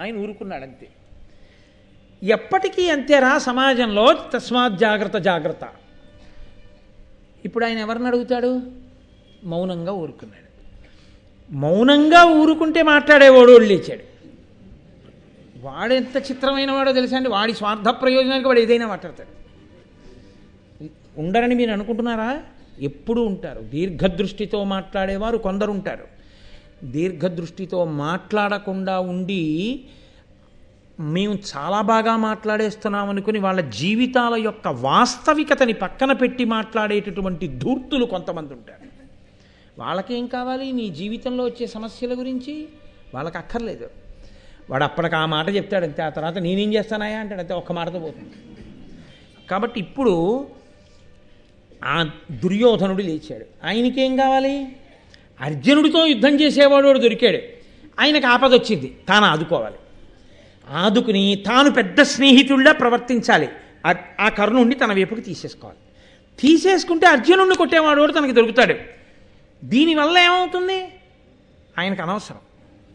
ఆయన ఊరుకున్నాడు అంతే ఎప్పటికీ అంతేరా సమాజంలో తస్మాత్ జాగ్రత్త జాగ్రత్త ఇప్పుడు ఆయన ఎవరిని అడుగుతాడు మౌనంగా ఊరుకున్నాడు మౌనంగా ఊరుకుంటే మాట్లాడేవాడు వాళ్ళు లేచాడు వాడు ఎంత చిత్రమైన వాడో తెలుసా అండి వాడి స్వార్థ ప్రయోజనానికి వాడు ఏదైనా మాట్లాడతాడు ఉండరని మీరు అనుకుంటున్నారా ఎప్పుడూ ఉంటారు దీర్ఘదృష్టితో మాట్లాడేవారు కొందరు ఉంటారు దీర్ఘదృష్టితో మాట్లాడకుండా ఉండి మేము చాలా బాగా మాట్లాడేస్తున్నాం అనుకుని వాళ్ళ జీవితాల యొక్క వాస్తవికతని పక్కన పెట్టి మాట్లాడేటటువంటి ధూర్తులు కొంతమంది ఉంటారు వాళ్ళకేం కావాలి నీ జీవితంలో వచ్చే సమస్యల గురించి వాళ్ళకి అక్కర్లేదు వాడు అప్పటికి ఆ మాట చెప్తాడంతే ఆ తర్వాత నేనేం చేస్తానాయా అంటాడంతే ఒక్క మాటతో పోతుంది కాబట్టి ఇప్పుడు ఆ దుర్యోధనుడు లేచాడు ఆయనకేం కావాలి అర్జునుడితో యుద్ధం చేసేవాడు వాడు దొరికాడు ఆయనకు ఆపద వచ్చింది తాను ఆదుకోవాలి ఆదుకుని తాను పెద్ద స్నేహితుడిలా ప్రవర్తించాలి ఆ- ఆ కర్ణుండి తన వైపుకి తీసేసుకోవాలి తీసేసుకుంటే అర్జునుడిని కొట్టేవాడు కూడా తనకి దొరుకుతాడు దీనివల్ల ఏమవుతుంది ఆయనకు అనవసరం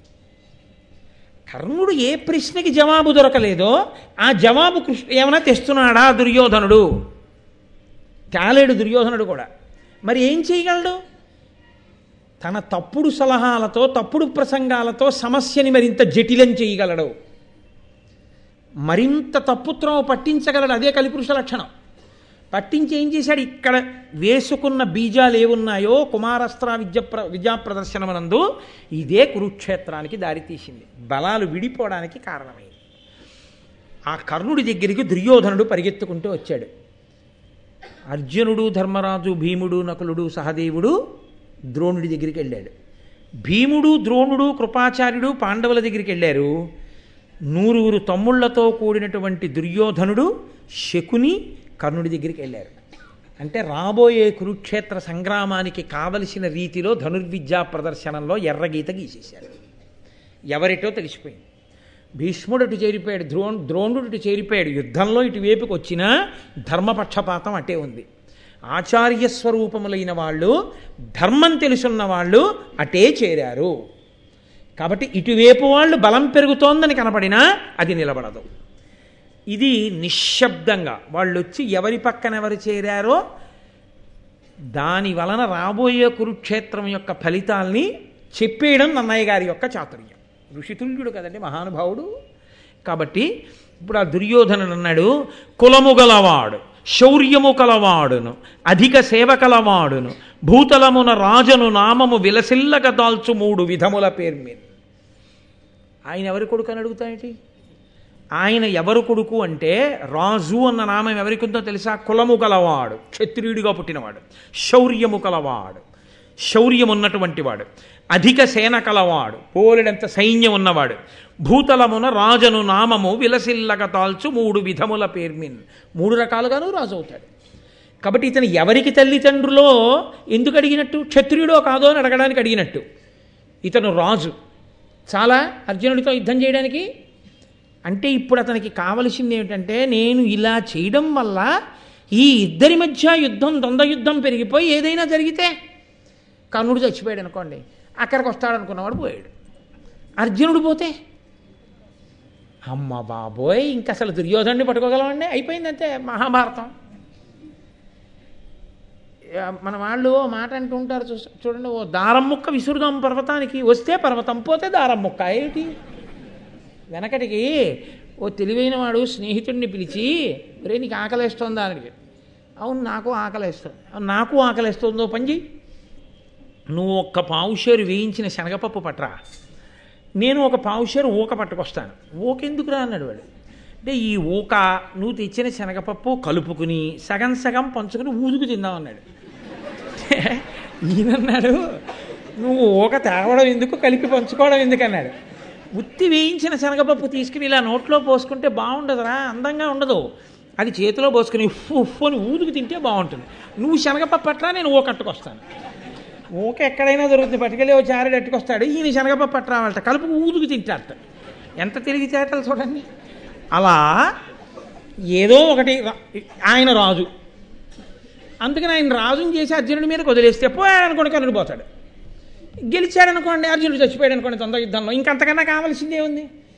కర్ణుడు ఏ ప్రశ్నకి జవాబు దొరకలేదో ఆ జవాబు కృష్ణ ఏమైనా తెస్తున్నాడా దుర్యోధనుడు తేలేడు దుర్యోధనుడు కూడా మరి ఏం చేయగలడు తన తప్పుడు సలహాలతో తప్పుడు ప్రసంగాలతో సమస్యని మరింత జటిలం చేయగలడు మరింత తప్పుత్రమ పట్టించగలడు అదే కలిపురుష లక్షణం పట్టించి ఏం చేశాడు ఇక్కడ వేసుకున్న బీజాలు ఏమున్నాయో కుమారస్త్ర విద్య ప్ర విద్యా ప్రదర్శనమనందు ఇదే కురుక్షేత్రానికి దారితీసింది బలాలు విడిపోవడానికి కారణమైంది ఆ కర్ణుడి దగ్గరికి దుర్యోధనుడు పరిగెత్తుకుంటూ వచ్చాడు అర్జునుడు ధర్మరాజు భీముడు నకులుడు సహదేవుడు ద్రోణుడి దగ్గరికి వెళ్ళాడు భీముడు ద్రోణుడు కృపాచార్యుడు పాండవుల దగ్గరికి వెళ్ళారు నూరుగురు తమ్ముళ్లతో కూడినటువంటి దుర్యోధనుడు శకుని కర్ణుడి దగ్గరికి వెళ్ళారు అంటే రాబోయే కురుక్షేత్ర సంగ్రామానికి కావలసిన రీతిలో ధనుర్విద్యా ప్రదర్శనంలో ఎర్రగీత గీసేశారు ఎవరిటో తెలిసిపోయింది భీష్ముడు అటు చేరిపోయాడు ద్రోణ ద్రోణుడు ఇటు చేరిపోయాడు యుద్ధంలో ఇటు వైపుకి వచ్చినా ధర్మపక్షపాతం అటే ఉంది ఆచార్య స్వరూపములైన వాళ్ళు ధర్మం తెలుసున్న వాళ్ళు అటే చేరారు కాబట్టి ఇటువైపు వాళ్ళు బలం పెరుగుతోందని కనపడినా అది నిలబడదు ఇది నిశ్శబ్దంగా వాళ్ళు వచ్చి ఎవరి పక్కన ఎవరు చేరారో దాని వలన రాబోయే కురుక్షేత్రం యొక్క ఫలితాల్ని చెప్పేయడం నన్నయ్య గారి యొక్క చాతుర్యం ఋషితుల్యుడు కదండి మహానుభావుడు కాబట్టి ఇప్పుడు ఆ దుర్యోధనుడు అన్నాడు కులము గలవాడు శౌర్యము కలవాడును అధిక సేవ కలవాడును భూతలమున రాజను నామము విలసిల్లక దాల్చు మూడు విధముల పేరు మీద ఆయన ఎవరి కొడుకు అని అడుగుతాయేంటి ఆయన ఎవరు కొడుకు అంటే రాజు అన్న నామం ఎవరికి ఉందో తెలుసా కులము గలవాడు క్షత్రియుడిగా పుట్టినవాడు శౌర్యము కలవాడు శౌర్యం ఉన్నటువంటి వాడు అధిక సేన కలవాడు పోలెడంత సైన్యం ఉన్నవాడు భూతలమున రాజను నామము విలసిల్లక తాల్చు మూడు విధముల పేర్మిన్ మూడు రకాలుగాను రాజు అవుతాడు కాబట్టి ఇతను ఎవరికి తల్లిదండ్రులో ఎందుకు అడిగినట్టు క్షత్రియుడో కాదో అని అడగడానికి అడిగినట్టు ఇతను రాజు చాలా అర్జునుడితో యుద్ధం చేయడానికి అంటే ఇప్పుడు అతనికి కావలసింది ఏమిటంటే నేను ఇలా చేయడం వల్ల ఈ ఇద్దరి మధ్య యుద్ధం ద్వంద్వ యుద్ధం పెరిగిపోయి ఏదైనా జరిగితే కర్ణుడు చచ్చిపోయాడు అనుకోండి అక్కడికి వస్తాడు అనుకున్నవాడు పోయాడు అర్జునుడు పోతే అమ్మ బాబోయ్ ఇంక అసలు దుర్యోధనుడిని పట్టుకోగలమండి అయిపోయింది అంతే మహాభారతం ఆ, మన వాళ్ళు ఓ మాట అంటూ ఉంటారు చూ చూడండి ఓ దారం ముక్క విసురుదాం పర్వతానికి వస్తే పర్వతం పోతే దారం ముక్క ఏమిటి వెనకటికి ఓ తెలివైన వాడు స్నేహితుడిని పిలిచి రే నీకు ఆకలేస్తుందా అని అడిగాడు అవును నాకు ఆకలేస్తుంది "అవును, నాకు ఆకలేస్తుందో పని చెయ్యి నువ్వు ఒక్క పావుషేరు వేయించిన శనగపప్పు పట్రా నేను ఒక పావుషేరు ఊక పట్టుకొస్తాను ఊకెందుకురా అన్నాడు వాడు అంటే ఈ ఊక నువ్వు తెచ్చిన శనగపప్పు కలుపుకుని సగం సగం పంచుకుని ఊదుకు తిందాం అన్నాడు ఈయనన్నాడు నువ్వు ఊక తేవడం ఎందుకు కలిపి పంచుకోవడం ఎందుకు అన్నాడు ఉత్తి వేయించిన శనగపప్పు తీసుకుని ఇలా నోట్లో పోసుకుంటే బాగుండదురా అందంగా ఉండదు అది చేతిలో పోసుకుని ఉఫ్ ఉఫ్ అని ఊదుకు తింటే బాగుంటుంది నువ్వు శనగపప్పు అట్లా నేను ఊకట్టుకొస్తాను ఊక ఎక్కడైనా దొరుకుతుంది పట్టుకెళ్ళి ఓ చారెడు ఎట్టుకొస్తాడు ఈయన శనగపప్పు పట్టరావాలట కలుపుకు ఊదుకు తింటారట ఎంత తెలివి చేతలు చూడండి అలా ఏదో ఒకటి రా- ఆయన రాజు అందుకని ఆయన రాజుని చేసి అర్జునుడి మీద వదిలేస్తే పోయాడు అనుకోండి కనుడు పోతాడు గెలిచాడు అనుకోండి అర్జునుడు చచ్చిపోయాడు అనుకోండి తొందర యుద్ధంలో ఇంకంతకన్నా కావాల్సిందే ఉంది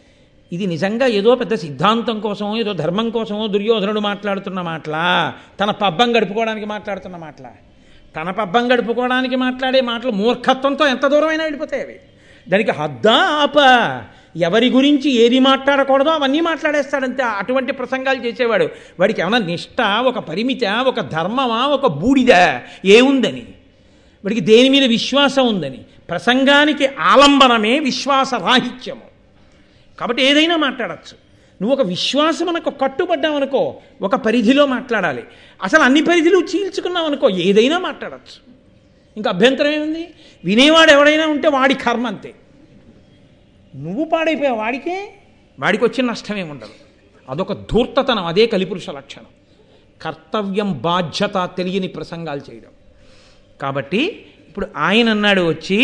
ఇది నిజంగా ఏదో పెద్ద సిద్ధాంతం కోసమో ఏదో ధర్మం కోసమో దుర్యోధనుడు మాట్లాడుతున్న మాటలా తన పబ్బం గడుపుకోవడానికి మాట్లాడుతున్న మాటలా తన పబ్బం గడుపుకోవడానికి మాట్లాడే మాటలు మూర్ఖత్వంతో ఎంత దూరమైనా వెళ్ళిపోతాయి అవి దానికి హద్దా ఆప ఎవరి గురించి ఏది మాట్లాడకూడదో అవన్నీ మాట్లాడేస్తాడంతే అటువంటి ప్రసంగాలు చేసేవాడు వాడికి ఏమైనా నిష్ట ఒక పరిమిత ఒక ధర్మమా ఒక బూడిద ఏముందని వాడికి దేని మీద విశ్వాసం ఉందని ప్రసంగానికి ఆలంబనమే విశ్వాస రాహిత్యము కాబట్టి ఏదైనా మాట్లాడచ్చు నువ్వు ఒక విశ్వాసమునకు కట్టుబడ్డావనుకో ఒక పరిధిలో మాట్లాడాలి అసలు అన్ని పరిధిలు చీల్చుకున్నావు అనుకో ఏదైనా మాట్లాడచ్చు ఇంకా అభ్యంతరం ఏముంది వినేవాడు ఎవడైనా ఉంటే వాడి కర్మ అంతే నువ్వు పాడైపోయావు వాడికే వాడికి వచ్చిన నష్టమేముండదు అదొక ధూర్తతనం అదే కలిపురుష లక్షణం కర్తవ్యం బాధ్యత తెలియని ప్రసంగాలు చేయడం కాబట్టి ఇప్పుడు ఆయన అన్నాడు వచ్చి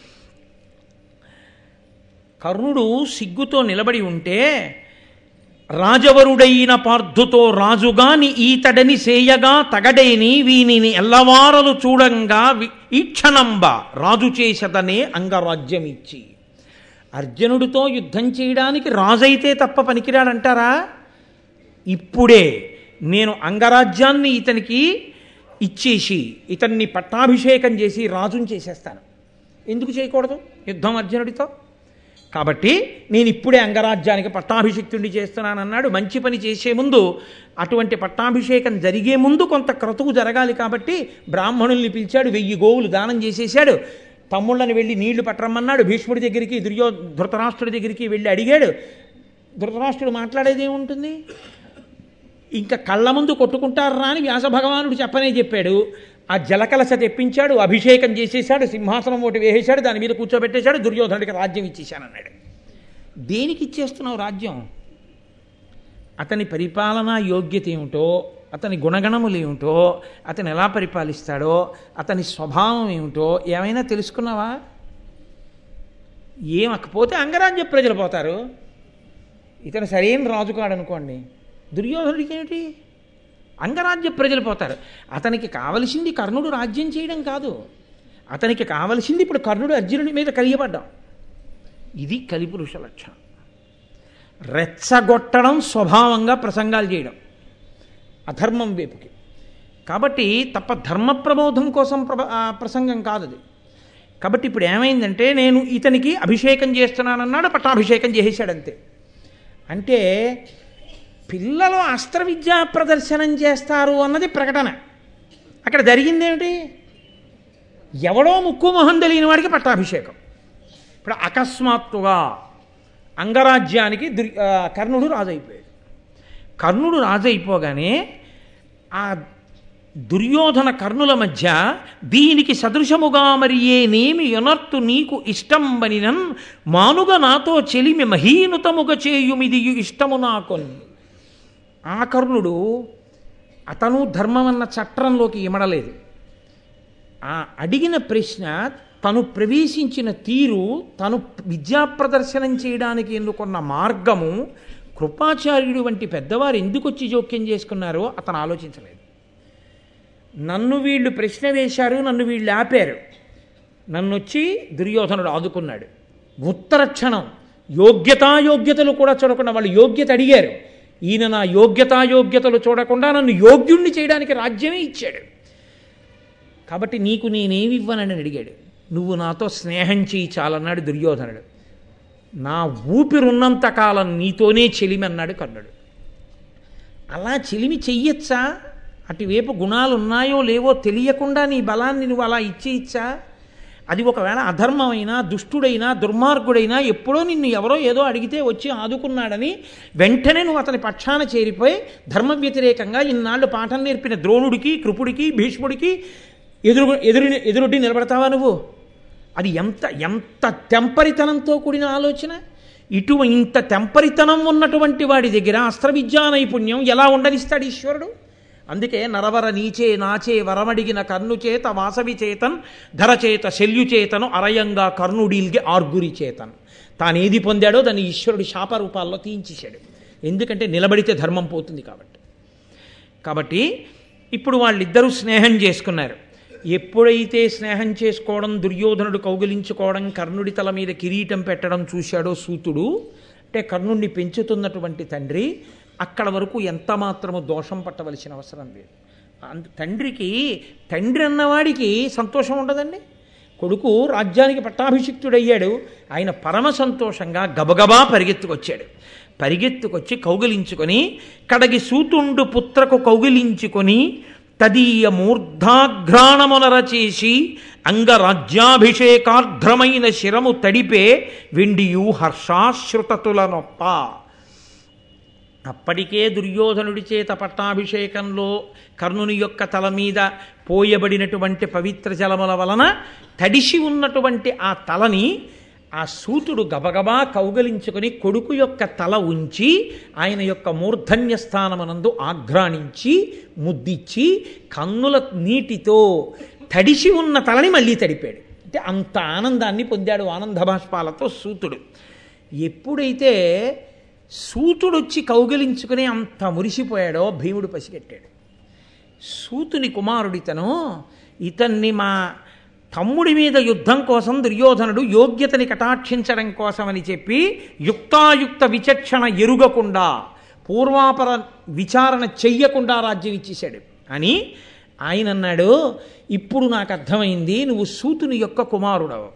కర్ణుడు సిగ్గుతో నిలబడి ఉంటే రాజవరుడైన పార్థుతో రాజుగాని ఈతడని సేయగా తగడేని వీనిని ఎల్లవారలు చూడంగా వి- ఈక్షణంబ రాజు చేసదనే అంగరాజ్యమిచ్చి అర్జునుడితో యుద్ధం చేయడానికి రాజైతే తప్ప పనికిరాడంటారా ఇప్పుడే నేను అంగరాజ్యాన్ని ఇతనికి ఇచ్చేసి ఇతన్ని పట్టాభిషేకం చేసి రాజుని చేసేస్తాను ఎందుకు చేయకూడదు యుద్ధం అర్జునుడితో కాబట్టి నేను ఇప్పుడే అంగరాజ్యానికి పట్టాభిషిక్తుడిని చేస్తున్నానన్నాడు మంచి పని చేసే ముందు అటువంటి పట్టాభిషేకం జరిగే ముందు కొంత క్రతువు జరగాలి కాబట్టి బ్రాహ్మణుల్ని పిలిచాడు వెయ్యి గోవులు దానం చేసేసాడు తమ్ముళ్ళని వెళ్ళి నీళ్లు పట్టరమ్మన్నాడు భీష్ముడి దగ్గరికి దుర్యో ధృతరాష్ట్రుడి దగ్గరికి వెళ్ళి అడిగాడు ధృతరాష్ట్రుడు మాట్లాడేది ఏముంటుంది ఇంకా కళ్ళ ముందు కొట్టుకుంటారా అని వ్యాస భగవానుడు చెప్పనే చెప్పాడు ఆ జలకలస తెప్పించాడు అభిషేకం చేసేశాడు సింహాసనం ఒకటి వేసేశాడు దాని మీద కూర్చోబెట్టేశాడు దుర్యోధనుడికి రాజ్యం ఇచ్చేశానన్నాడు దేనికి ఇచ్చేస్తున్నావు రాజ్యం అతని పరిపాలనా యోగ్యత ఏమిటో అతని గుణగణములు ఏమిటో అతను ఎలా పరిపాలిస్తాడో అతని స్వభావం ఏమిటో ఏమైనా తెలుసుకున్నావా ఏమకపోతే అంగరాజ్య ప్రజలు పోతారు ఇతను సరైన రాజు కాడనుకోండి దుర్యోధనుడికి ఏమిటి అంగరాజ్య ప్రజలు పోతారు అతనికి కావలసింది కర్ణుడు రాజ్యం చేయడం కాదు అతనికి కావలసింది ఇప్పుడు కర్ణుడు అర్జునుడి మీద కలియబడ్డాం ఇది కలిపురుష లక్షణం రెచ్చగొట్టడం స్వభావంగా ప్రసంగాలు చేయడం అధర్మం వైపుకి కాబట్టి తప్ప ధర్మ ప్రబోధం కోసం ప్రభ ఆ ప్రసంగం కాదు అది కాబట్టి ఇప్పుడు ఏమైందంటే నేను ఇతనికి అభిషేకం చేస్తున్నానన్నాడు పట్టాభిషేకం చేసేసాడంతే అంటే పిల్లలు అస్త్ర విద్యా ప్రదర్శనం చేస్తారు అన్నది ప్రకటన అక్కడ జరిగిందేమిటి ఎవడో ముక్కు మొహం తెలియని వాడికి పట్టాభిషేకం ఇప్పుడు అకస్మాత్తుగా అంగరాజ్యానికి దుర్ ఆ, కర్ణుడు రాజైపోయాడు కర్ణుడు రాజైపోగానే ఆ దుర్యోధన కర్ణుల మధ్య దీనికి సదృశముగా మరి ఏనేమి యొనర్తు నీకు ఇష్టం బనినన్ మానుగా నాతో చెలిమి మహీనుతముగా చేయుమిది ఇష్టము నాకొన్ ఆ కర్ణుడు అతను ధర్మమన్న చట్రంలోకి ఇమడలేదు ఆ అడిగిన ప్రశ్న తను ప్రవేశించిన తీరు తను విద్యా ప్రదర్శనం చేయడానికి ఎన్నుకున్న మార్గము కృపాచార్యుడు వంటి పెద్దవారు ఎందుకు వచ్చి జోక్యం చేసుకున్నారో అతను ఆలోచించలేదు నన్ను వీళ్ళు ప్రశ్న వేశారు నన్ను వీళ్ళు ఆపారు నన్ను వచ్చి దుర్యోధనుడు ఆదుకున్నాడు ఉత్తర క్షణం యోగ్యతాయోగ్యతలు కూడా చూడకుండా వాళ్ళు యోగ్యత అడిగారు ఈయన నా యోగ్యతాయోగ్యతలు చూడకుండా నన్ను యోగ్యుణ్ణి చేయడానికి రాజ్యమే ఇచ్చాడు కాబట్టి నీకు నేనేమి ఇవ్వనని అడిగాడు నువ్వు నాతో స్నేహం చేయి చాలన్నాడు దుర్యోధనుడు నా ఊపిరున్నంత కాలం నీతోనే చెలిమి అన్నాడు కర్ణుడు అలా చెలిమి చెయ్యొచ్చా అటువైపు గుణాలు ఉన్నాయో లేవో తెలియకుండా నీ బలాన్ని నువ్వు అలా ఇచ్చేయచ్చా అది ఒకవేళ అధర్మమైనా దుష్టుడైనా దుర్మార్గుడైనా ఎప్పుడో నిన్ను ఎవరో ఏదో అడిగితే వచ్చి ఆదుకున్నాడని వెంటనే నువ్వు అతని పక్షాన చేరిపోయి ధర్మ వ్యతిరేకంగా ఇన్నాళ్ళు పాఠం నేర్పిన ద్రోణుడికి కృపుడికి భీష్ముడికి ఎదురు ఎదురు ఎదురొడ్డి నిలబడతావా నువ్వు అది ఎంత ఎంత తెంపరితనంతో కూడిన ఆలోచన ఇటు ఇంత తెంపరితనం ఉన్నటువంటి వాడి దగ్గర అస్త్ర విద్యా నైపుణ్యం ఎలా ఉండనిస్తాడు ఈశ్వరుడు అందుకే నరవర నీచే నాచే వరమడిగిన కర్ణు చేత వాసవి చేతన్ ధర చేత శల్యు చేతను అరయంగా కర్ణుడీల్గి ఆర్గురి చేతన్ తానేది పొందాడో దాన్ని ఈశ్వరుడు శాపరూపాల్లో తీయించేశాడు ఎందుకంటే నిలబడితే ధర్మం పోతుంది కాబట్టి కాబట్టి ఇప్పుడు వాళ్ళిద్దరూ స్నేహం చేసుకున్నారు ఎప్పుడైతే స్నేహం చేసుకోవడం దుర్యోధనుడు కౌగిలించుకోవడం కర్ణుడి తల మీద కిరీటం పెట్టడం చూశాడో సూతుడు అంటే కర్ణుణ్ణి పెంచుతున్నటువంటి తండ్రి అక్కడ వరకు ఎంత మాత్రము దోషం పట్టవలసిన అవసరం లేదు అంత- తండ్రికి తండ్రి అన్నవాడికి సంతోషం ఉండదండి కొడుకు రాజ్యానికి పట్టాభిషిక్తుడయ్యాడు ఆయన పరమ సంతోషంగా గబగబా పరిగెత్తుకొచ్చాడు పరిగెత్తుకొచ్చి కౌగిలించుకొని కడగి సూతుండు పుత్రకు కౌగిలించుకొని తదీయ మూర్ధాఘ్రాణమునర చేసి అంగరాజ్యాభిషేకార్ధ్రమైన శిరము తడిపే వెండియు హర్షాశ్రుతతుల నొప్ప అప్పటికే దుర్యోధనుడి చేత పట్టాభిషేకంలో కర్ణుని యొక్క తల మీద పోయబడినటువంటి పవిత్ర జలముల వలన తడిసి ఉన్నటువంటి ఆ తలని ఆ సూతుడు గబగబా కౌగలించుకొని కొడుకు యొక్క తల ఉంచి ఆయన యొక్క మూర్ధన్య స్థానమునందు ఆఘ్రాణించి ముద్దిచ్చి కన్నుల నీటితో తడిసి ఉన్న తలని మళ్ళీ తడిపాడు అంటే అంత ఆనందాన్ని పొందాడు ఆనంద బాష్పాలతో సూతుడు ఎప్పుడైతే సూతుడొచ్చి కౌగిలించుకుని అంత మురిసిపోయాడో భీముడు పసిగట్టాడు సూతుని కుమారుడితను ఇతన్ని మా తమ్ముడి మీద యుద్ధం కోసం దుర్యోధనుడు యోగ్యతని కటాక్షించడం కోసమని చెప్పి యుక్తాయుక్త విచక్షణ ఎరుగకుండా పూర్వాపర విచారణ చెయ్యకుండా రాజ్యం ఇచ్చేశాడు అని ఆయన అన్నాడు ఇప్పుడు నాకు అర్థమైంది నువ్వు సూతుని యొక్క కుమారుడవు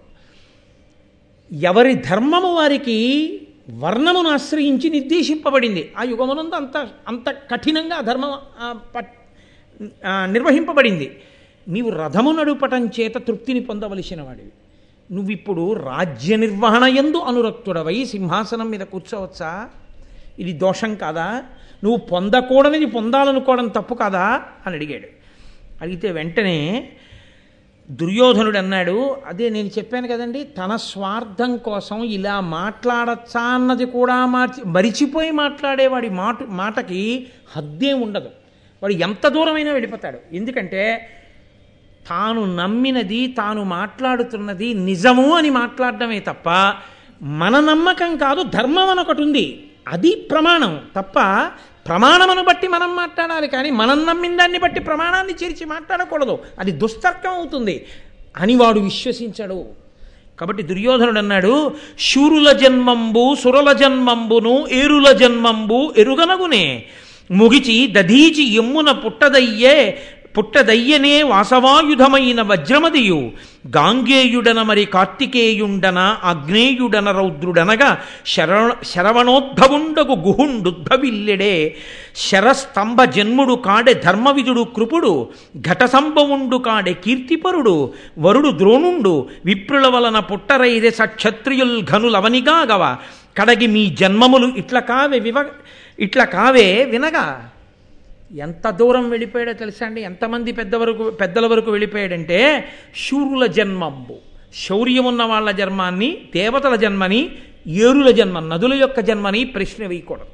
ఎవరి ధర్మము వారికి వర్ణమును ఆశ్రయించి నిర్దేశింపబడింది ఆ యుగమునందు అంత అంత కఠినంగా ఆ ధర్మం ఆ, పట్- ఆ, నిర్వహింపబడింది నీవు రథము నడుపటం చేత తృప్తిని పొందవలసిన వాడివి నువ్విప్పుడు రాజ్య నిర్వహణ ఎందు అనురక్తుడవై సింహాసనం మీద కూర్చోవచ్చా ఇది దోషం కాదా నువ్వు పొందకూడనిది పొందాలనుకోవడం తప్పు కాదా అని అడిగాడు అడిగితే వెంటనే దుర్యోధనుడు అన్నాడు అదే నేను చెప్పాను కదండి తన స్వార్థం కోసం ఇలా మాట్లాడచ్చా అన్నది కూడా మార్చి మరిచిపోయి మాట్లాడేవాడి మాట మాటకి హద్దేం ఉండదు వాడు ఎంత దూరమైనా వెళ్ళిపోతాడు ఎందుకంటే తాను నమ్మినది తాను మాట్లాడుతున్నది నిజము అని మాట్లాడడమే తప్ప మన నమ్మకం కాదు ధర్మం అని ఒకటి ఉంది అది ప్రమాణం తప్ప ప్రమాణమును బట్టి మనం మాట్లాడాలి కానీ మనం నమ్మిన దాన్ని బట్టి ప్రమాణాన్ని చేర్చి మాట్లాడకూడదు అది దుస్తర్కం అవుతుంది అని వాడు విశ్వసించడు కాబట్టి దుర్యోధనుడు అన్నాడు శూరుల జన్మంబు సురల జన్మంబును ఏరుల జన్మంబు ఎరుగనగునే ముగిచి దధీచి ఎమ్మున పుట్టదయ్యే పుట్టదయ్యనే వాసవాయుధమైన వజ్రమదియు గాంగేయుడన మరి కార్తికేయుండన అగ్నేయుడన రౌద్రుడనగా శరణ శరవణోద్భవుండగు గుహుండుద్భవిల్లెడే శరస్తంభ జన్ముడు కాడె ధర్మవిదుడు కృపుడు ఘటసంభవుండు కాడె కీర్తిపరుడు వరుడు ద్రోణుండు విప్రుల వలన పుట్టరైరె సక్షత్రియుల్ ఘనులవనిగాగవ కడగి మీ జన్మములు ఇట్ల కావే వివ ఇట్ల కావే వినగా ఎంత దూరం వెళ్ళిపోయాడో తెలుసా అండి ఎంతమంది పెద్ద వరకు పెద్దల వరకు వెళ్ళిపోయాడంటే శూరుల జన్మంబు శౌర్యమున్న వాళ్ళ జన్మాన్ని దేవతల జన్మని ఏరుల జన్మ నదుల యొక్క జన్మని ప్రశ్న వేయకూడదు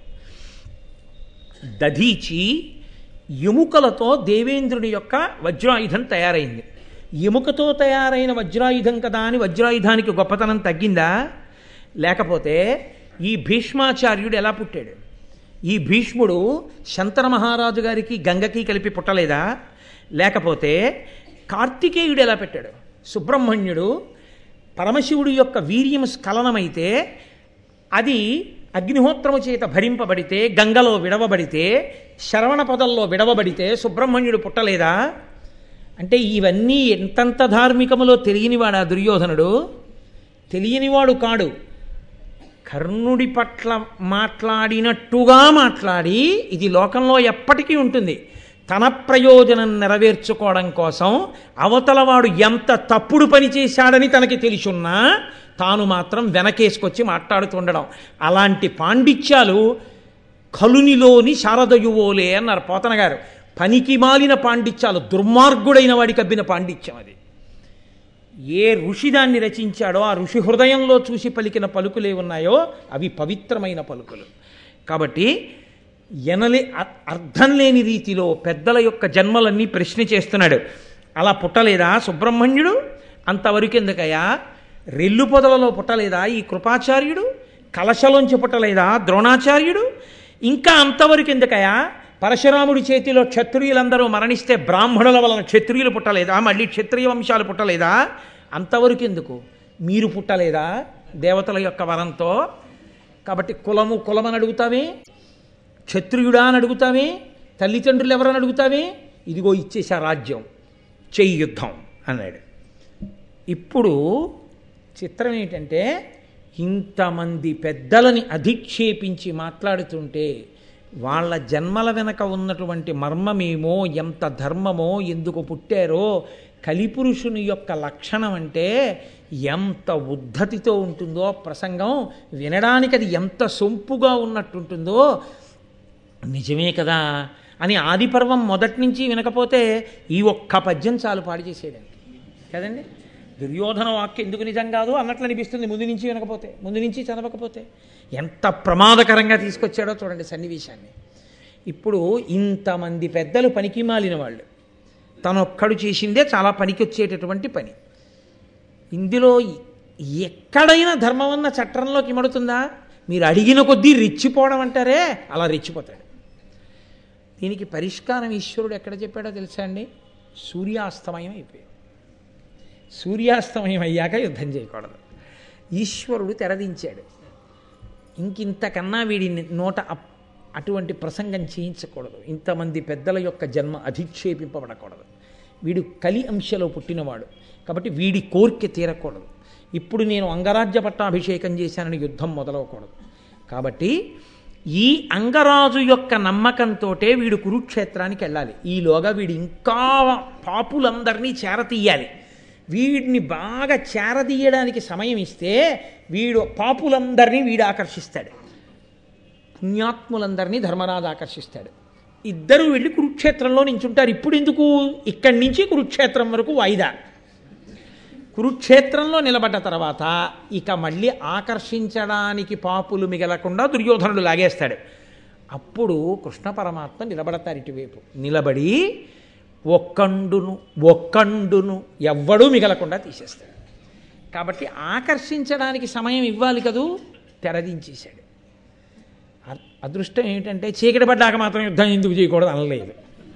దధీచి ఎముకలతో దేవేంద్రుని యొక్క వజ్రాయుధం తయారైంది ఎముకతో తయారైన వజ్రాయుధం కదా అని వజ్రాయుధానికి గొప్పతనం తగ్గిందా లేకపోతే ఈ భీష్మాచార్యుడు ఎలా పుట్టాడు ఈ భీష్ముడు శంతన మహారాజు గారికి గంగకి కలిపి పుట్టలేదా లేకపోతే కార్తికేయుడు ఎలా పెట్టాడు సుబ్రహ్మణ్యుడు పరమశివుడి యొక్క వీర్యం స్ఖలనమైతే అది అగ్నిహోత్రము చేత భరింపబడితే గంగలో విడవబడితే శరవణ పొదల్లో విడవబడితే సుబ్రహ్మణ్యుడు పుట్టలేదా అంటే ఇవన్నీ ఎంతంత ధార్మికములో తెలియనివాడా దుర్యోధనుడు తెలియనివాడు కాడు కర్ణుడి పట్ల మాట్లాడినట్టుగా మాట్లాడి ఇది లోకంలో ఎప్పటికీ ఉంటుంది తన ప్రయోజనం నెరవేర్చుకోవడం కోసం అవతలవాడు ఎంత తప్పుడు పని చేశాడని తనకి తెలిసున్నా తాను మాత్రం వెనకేసుకొచ్చి మాట్లాడుతుండడం అలాంటి పాండిత్యాలు కలునిలోని శారదయువోలే అన్నారు పోతన గారు పనికి మాలిన పాండిత్యాలు దుర్మార్గుడైన వాడికి అబ్బిన పాండిత్యం అది ఏ ఋషి దాన్ని రచించాడో ఆ ఋషి హృదయంలో చూసి పలికిన పలుకులే ఉన్నాయో అవి పవిత్రమైన పలుకులు కాబట్టి ఎనలే అ- అర్థం లేని రీతిలో పెద్దల యొక్క జన్మలన్నీ ప్రశ్న చేస్తున్నాడు అలా పుట్టలేదా సుబ్రహ్మణ్యుడు అంతవరకు ఎందుకయ్యా రెల్లు పొదలలో పుట్టలేదా ఈ కృపాచార్యుడు కలశలోంచి పుట్టలేదా ద్రోణాచార్యుడు ఇంకా అంతవరకు ఎందుకయ్యా పరశురాముడి చేతిలో క్షత్రియులందరూ మరణిస్తే బ్రాహ్మణుల వలన క్షత్రియులు పుట్టలేదా మళ్ళీ క్షత్రియ వంశాలు పుట్టలేదా అంతవరకు ఎందుకు మీరు పుట్టలేదా దేవతల యొక్క వరంతో కాబట్టి కులము కులమని అడుగుతావే క్షత్రియుడా అని అడుగుతావే తల్లిదండ్రులు ఎవరని అడుగుతావే ఇదిగో ఇచ్చేసా రాజ్యం చెయ్యి యుద్ధం అన్నాడు ఇప్పుడు చిత్రం ఏంటంటే ఇంతమంది పెద్దలని అధిక్షేపించి మాట్లాడుతుంటే వాళ్ళ జన్మల వెనక ఉన్నటువంటి మర్మమేమో ఎంత ధర్మమో ఎందుకు పుట్టారో కలిపురుషుని యొక్క లక్షణం అంటే ఎంత ఉద్ధతితో ఉంటుందో ప్రసంగం వినడానికి అది ఎంత సొంపుగా ఉన్నట్టుంటుందో నిజమే కదా అని ఆదిపర్వం మొదటి నుంచి వినకపోతే ఈ ఒక్క పద్యం చాలు పాడు చేసేయడానికి కదండి దుర్యోధన వాక్యం ఎందుకు నిజం కాదు అన్నట్లు అనిపిస్తుంది ముందు నుంచి వినకపోతే ముందు నుంచి చదవకపోతే ఎంత ప్రమాదకరంగా తీసుకొచ్చాడో చూడండి సన్నివేశాన్ని ఇప్పుడు ఇంతమంది పెద్దలు పనికి మాలిన వాళ్ళు తనొక్కడు చేసిందే చాలా పనికి వచ్చేటటువంటి పని ఇందులో ఎక్కడైనా ధర్మం అన్న చట్టంలోకి ఇమడుతుందా మీరు అడిగిన కొద్దీ రెచ్చిపోవడం అంటారే అలా రెచ్చిపోతాడు దీనికి పరిష్కారం ఈశ్వరుడు ఎక్కడ చెప్పాడో తెలుసా అండి సూర్యాస్తమయం అయిపోయింది సూర్యాస్తమయం అయ్యాక యుద్ధం చేయకూడదు ఈశ్వరుడు తెరదించాడు ఇంకింతకన్నా వీడి నోట అప్- అటువంటి ప్రసంగం చేయించకూడదు ఇంతమంది పెద్దల యొక్క జన్మ అధిక్షేపింపబడకూడదు వీడు కలి అంశలో పుట్టినవాడు కాబట్టి వీడి కోరిక తీరకూడదు ఇప్పుడు నేను అంగరాజ్య పట్టాభిషేకం చేశానని యుద్ధం మొదలవకూడదు కాబట్టి ఈ అంగరాజు యొక్క నమ్మకంతోటే వీడు కురుక్షేత్రానికి వెళ్ళాలి ఈలోగా వీడు ఇంకా పాపులందరినీ చేరతీయాలి వీడిని బాగా చేరదీయడానికి సమయం ఇస్తే వీడు పాపులందరినీ వీడు ఆకర్షిస్తాడు పుణ్యాత్ములందరినీ ధర్మరాజు ఆకర్షిస్తాడు ఇద్దరు వెళ్ళి కురుక్షేత్రంలో నించుంటారు ఇప్పుడు ఎందుకు ఇక్కడి నుంచి కురుక్షేత్రం వరకు వాయిదా కురుక్షేత్రంలో నిలబడ్డ తర్వాత ఇక మళ్ళీ ఆకర్షించడానికి పాపులు మిగలకుండా దుర్యోధనుడు లాగేస్తాడు అప్పుడు కృష్ణ పరమాత్మ నిలబడతారు ఇటువైపు నిలబడి ఒక్కండును ఒక్కండును ఎవ్వడూ మిగలకుండా తీసేస్తాడు కాబట్టి ఆకర్షించడానికి సమయం ఇవ్వాలి కదూ తెరదించేశాడు అ- అదృష్టం ఏమిటంటే చీకటి పడ్డాక మాత్రం యుద్ధం ఎందుకు చేయకూడదు అనలేదు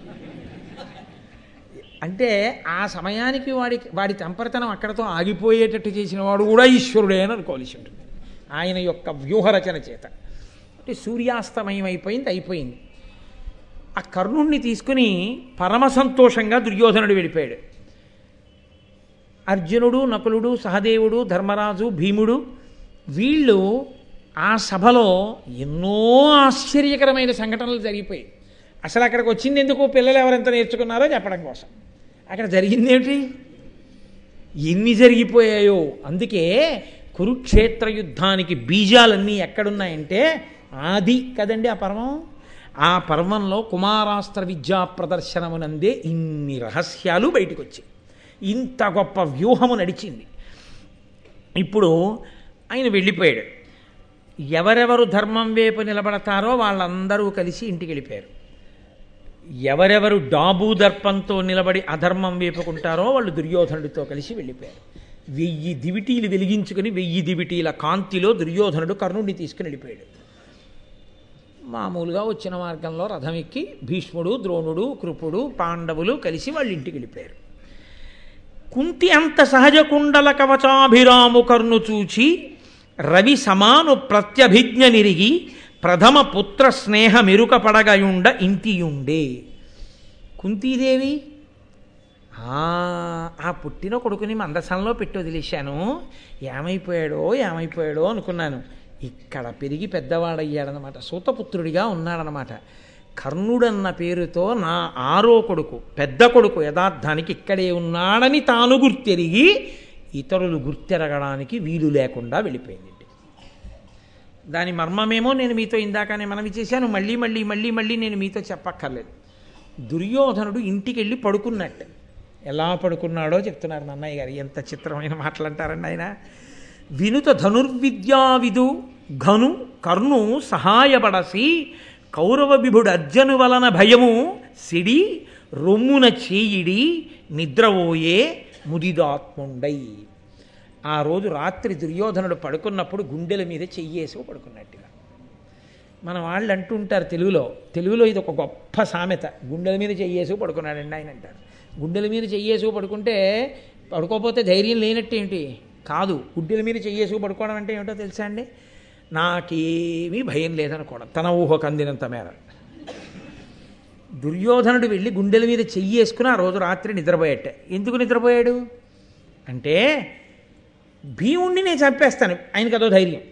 అంటే ఆ సమయానికి వాడి వాడి తంపరితనం అక్కడతో ఆగిపోయేటట్టు చేసిన వాడు కూడా ఈశ్వరుడే అని అనుకోవాల్సి ఉంటుంది ఆయన యొక్క వ్యూహరచన చేత అంటే సూర్యాస్తమయం అయిపోయింది అయిపోయింది ఆ కర్ణుణ్ణి తీసుకుని పరమ సంతోషంగా దుర్యోధనుడు వెళ్ళిపోయాడు అర్జునుడు నకులుడు సహదేవుడు ధర్మరాజు భీముడు వీళ్ళు ఆ సభలో ఎన్నో ఆశ్చర్యకరమైన సంఘటనలు జరిగిపోయాయి అసలు అక్కడికి వచ్చింది ఎందుకు పిల్లలు ఎవరెంత నేర్చుకున్నారో చెప్పడం కోసం అక్కడ జరిగింది ఏమిటి ఎన్ని జరిగిపోయాయో అందుకే కురుక్షేత్ర యుద్ధానికి బీజాలన్నీ ఎక్కడున్నాయంటే ఆది కదండి ఆ పర్వం ఆ పర్వంలో కుమారాస్త్ర విద్యా ప్రదర్శనమునందే ఇన్ని రహస్యాలు బయటకు వచ్చాయి ఇంత గొప్ప వ్యూహము నడిచింది ఇప్పుడు ఆయన వెళ్ళిపోయాడు ఎవరెవరు ధర్మం వైపు నిలబడతారో వాళ్ళందరూ కలిసి ఇంటికి వెళ్ళిపోయారు ఎవరెవరు డాబు దర్పంతో నిలబడి అధర్మం వేపుకుంటారో వాళ్ళు దుర్యోధనుడితో కలిసి వెళ్ళిపోయారు వెయ్యి దివిటీలు వెలిగించుకుని వెయ్యి దివిటీల కాంతిలో దుర్యోధనుడు కర్ణుడిని తీసుకుని వెళ్ళిపోయాడు మామూలుగా వచ్చిన మార్గంలో రథం ఎక్కి భీష్ముడు ద్రోణుడు కృపుడు పాండవులు కలిసి వాళ్ళ ఇంటికి వెళ్ళిపోయారు కుంతి అంత సహజ కుండల కవచాభిరాము కర్ణు చూచి రవి సమాను ప్రత్యభిజ్ఞ నిరిగి ప్రథమ పుత్ర స్నేహ మెరుక పడగయుండ ఇంటియుండే కుంతీదేవి ఆ ఆ పుట్టిన కొడుకుని మందసంలో పెట్టి వదిలేశాను ఏమైపోయాడో ఏమైపోయాడో అనుకున్నాను ఇక్కడ పెరిగి పెద్దవాడయ్యాడనమాట సూతపుత్రుడిగా ఉన్నాడనమాట కర్ణుడన్న పేరుతో నా ఆరో కొడుకు పెద్ద కొడుకు యథార్థానికి ఇక్కడే ఉన్నాడని తాను గుర్తెరిగి ఇతరులు గుర్తెరగడానికి వీలు లేకుండా వెళ్ళిపోయింది దాని మర్మమేమో నేను మీతో ఇందాకనే మనవి చేశాను మళ్ళీ మళ్ళీ మళ్ళీ మళ్ళీ నేను మీతో చెప్పక్కర్లేదు దుర్యోధనుడు ఇంటికి వెళ్ళి పడుకున్నట్టు ఎలా పడుకున్నాడో చెప్తున్నారు నన్నయ్య గారు ఎంత చిత్రమైన మాటలు అంటారండి ఆయన వినుత ధనుర్విద్యావిదు ఘను కర్ణు సహాయపడసి కౌరవ విభుడు అర్జును వలన భయము సిడి రొమ్మున చేయిడి నిద్రవోయే ముదిదాత్ముండై ఆ రోజు రాత్రి దుర్యోధనుడు పడుకున్నప్పుడు గుండెల మీద చెయ్యేసి పడుకున్నట్టుగా మన వాళ్ళు అంటుంటారు తెలుగులో తెలుగులో ఇది ఒక గొప్ప సామెత గుండెల మీద చెయ్యేసి పడుకున్నాడండి ఆయన అంటారు గుండెల మీద చెయ్యేసి పడుకుంటే పడుకోపోతే ధైర్యం లేనట్టు ఏంటి కాదు గుడ్డెల మీద చెయ్యేసి పడుకోవడం అంటే ఏమిటో తెలుసా అండి నాకేమీ భయం లేదనుకోవడం తన ఊహకు అందినంత మేర దుర్యోధనుడు వెళ్ళి గుండెల మీద చెయ్యి వేసుకుని ఆ రోజు రాత్రి నిద్రపోయేట ఎందుకు నిద్రపోయాడు అంటే భీముణ్ణి నేను చంపేస్తాను ఆయనకి అదో ధైర్యం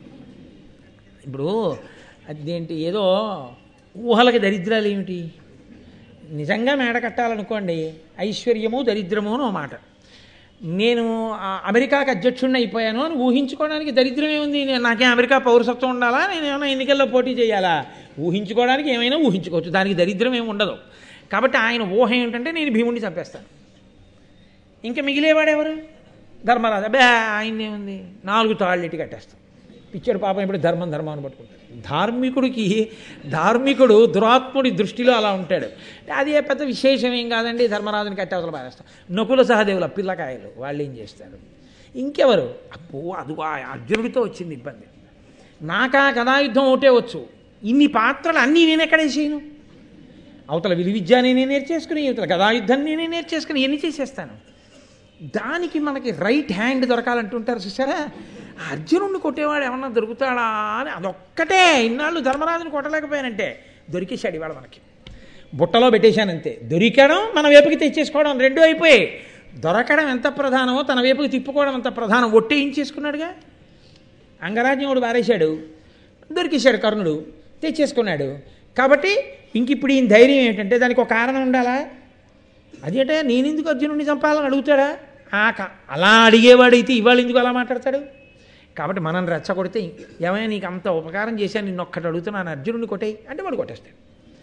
ఇప్పుడు అదేంటి ఏదో ఊహలకి దరిద్రాలు ఏమిటి నిజంగా మేడ కట్టాలనుకోండి ఐశ్వర్యము దరిద్రము అని ఓ మాట నేను ఆ అమెరికాకి అధ్యక్షుడిని అయిపోయాను అని ఊహించుకోవడానికి దరిద్రం ఏముంది నేను నాకే అమెరికా పౌరసత్వం ఉండాలా నేను ఏమైనా ఎన్నికల్లో పోటీ చేయాలా ఊహించుకోవడానికి ఏమైనా ఊహించుకోవచ్చు దానికి దరిద్రం ఏమి ఉండదు కాబట్టి ఆయన ఊహ ఏంటంటే నేను భీముడిని చంపేస్తాను ఇంకా మిగిలేవాడెవరు ధర్మరాజు అబ్బే ఆయన్నే ఉంది నాలుగు తాళ్ళెట్టి కట్టేస్తాం పిచ్చాడు పాపం ఇప్పుడు ధర్మం ధర్మాన్ని పట్టుకుంటాడు ధార్మికుడికి ధార్మికుడు దురాత్ముడి దృష్టిలో అలా ఉంటాడు అదే పెద్ద విశేషం ఏం కాదండి ధర్మరాజుని కట్టి అవతల పారేస్తాం నకుల సహదేవుల పిల్లకాయలు వాళ్ళు ఏం చేస్తారు ఇంకెవరు అబ్బో అదిగో ఆ అర్జునుడితో వచ్చింది ఇబ్బంది నాకా కథాయుద్ధం ఒకటే వచ్చు ఇన్ని పాత్రలు అన్నీ నేను ఎక్కడే చేయను అవతల విలువిద్య నేనే నేర్చేసుకుని అవతల గదాయుద్ధం నేనే నేర్చేసుకుని ఎన్ని చేసేస్తాను దానికి మనకి రైట్ హ్యాండ్ దొరకాలంటుంటారు చూసారా ఆ అర్జునుడిని కొట్టేవాడు ఏమన్నా దొరుకుతాడా అని అదొక్కటే ఇన్నాళ్ళు ధర్మరాజుని కొట్టలేకపోయానంటే దొరికేశాడు ఇవాళ మనకి బుట్టలో పెట్టేశానంతే దొరికడం మన వైపుకి తెచ్చేసుకోవడం రెండు అయిపోయాయి దొరకడం ఎంత ప్రధానమో తన వైపుకి తిప్పుకోవడం ఎంత ప్రధానం ఒట్టేయించేసుకున్నాడుగా అంగరాజ్యముడు వారేశాడు దొరికేశాడు కర్ణుడు తెచ్చేసుకున్నాడు కాబట్టి ఇంక ఇప్పుడు ఈయన ధైర్యం ఏంటంటే దానికి ఒక కారణం ఉండాలా అదేంటే నేను ఎందుకు అర్జునుడిని చంపాలని అడుగుతాడా ఆ క- అలా అడిగేవాడైతే ఇవాళ ఎందుకు అలా మాట్లాడతాడు కాబట్టి మనం రెచ్చగొడితే ఏమైనా నీకు అంత ఉపకారం చేశాను నిన్ను ఒక్కటి అడుగుతున్నాను అర్జునుడిని కొట్టేయి అంటే వాడు కొట్టేస్తాడు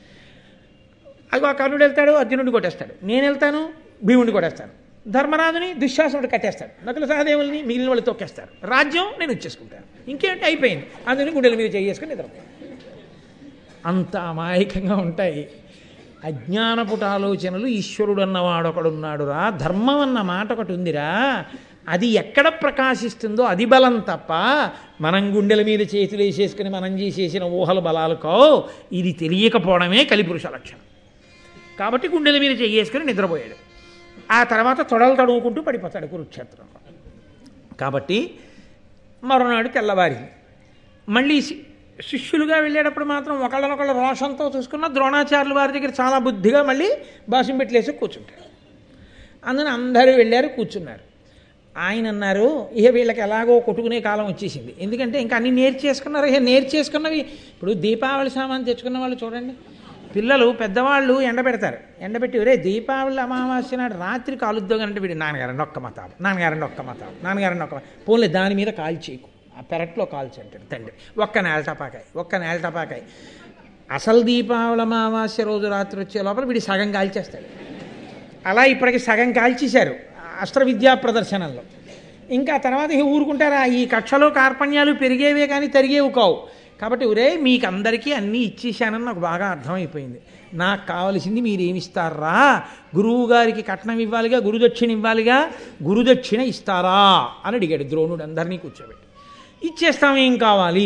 అది ఆ కర్ణుడు వెళ్తాడు అర్జునుడిని కొట్టేస్తాడు నేను వెళ్తాను భీముడిని కొట్టేస్తాను ధర్మరాజుని దుశ్శాసనుడు కట్టేస్తాడు నకుల సహదేవుల్ని మిగిలిన వాళ్ళు తొక్కేస్తారు రాజ్యం నేను ఇచ్చేసుకుంటాను ఇంకేంటి అయిపోయింది అందుకని గుండెల మీద చేసుకుని నిద్రపోతాను అంత అమాయకంగా ఉంటాయి అజ్ఞానపుట ఆలోచనలు ఈశ్వరుడు అన్నవాడు ఒకడున్నాడురా ధర్మం అన్న మాట ఒకటి ఉందిరా అది ఎక్కడ ప్రకాశిస్తుందో అది బలం తప్ప మనం గుండెల మీద చేతులు వేసేసుకుని మనం చేసేసిన ఊహల బలాలకో ఇది తెలియకపోవడమే కలిపురుష లక్షణం కాబట్టి గుండెల మీద చెయ్యేసుకుని నిద్రపోయాడు ఆ తర్వాత తొడలు తడువుకుంటూ పడిపోతాడు కురుక్షేత్రంలో కాబట్టి మరునాడు తెల్లవారింది మళ్ళీ శి- శిష్యులుగా వెళ్ళేటప్పుడు మాత్రం ఒకళ్ళనొకళ్ళు రోషంతో చూసుకున్న ద్రోణాచార్యుల వారి దగ్గర చాలా బుద్ధిగా మళ్ళీ బాసం పెట్టలేసి కూర్చుంటారు అందుకని అందరూ వెళ్ళారు కూర్చున్నారు ఆయన అన్నారు ఇక వీళ్ళకి ఎలాగో కొట్టుకునే కాలం వచ్చేసింది ఎందుకంటే ఇంకా అన్ని నేర్చేసుకున్నారు ఇక నేర్చేసుకున్నవి ఇప్పుడు దీపావళి సామాన్ తెచ్చుకున్న వాళ్ళు చూడండి పిల్లలు పెద్దవాళ్ళు ఎండబెడతారు ఎండబెట్టి ఒరే దీపావళి అమావాస్య నాడు రాత్రి కాలుద్దాం వీడి నాన్నగారండి ఒక్క మతాబు నాన్నగారండి ఒక్క మతాబు నాన్నగారండి ఒక్క పోన్లే దాని మీద కాల్చేయకు ఆ పెరట్లో కాల్చి అంటాడు తండ్రి ఒక్క నేల టపాకాయ ఒక్క నేల టపాకాయ అసలు దీపావళి అమావాస్య రోజు రాత్రి వచ్చే లోపల వీడి సగం కాల్చేస్తాడు అలా ఇప్పటికి సగం కాల్చేశారు అస్త్ర విద్యా ప్రదర్శనల్లో ఇంకా తర్వాత ఇక ఊరుకుంటారా ఈ కక్షలో కార్పణ్యాలు పెరిగేవే కానీ తరిగేవి కావు కాబట్టి ఒరే మీకు అందరికీ అన్నీ ఇచ్చేసానని నాకు బాగా అర్థమైపోయింది నాకు కావలసింది మీరు ఏమిస్తారా గురువు గారికి కట్నం ఇవ్వాలిగా గురుదక్షిణ ఇవ్వాలిగా గురుదక్షిణ ఇస్తారా అని అడిగాడు ద్రోణుడు అందరినీ కూర్చోబెట్టి ఇచ్చేస్తాం ఏం కావాలి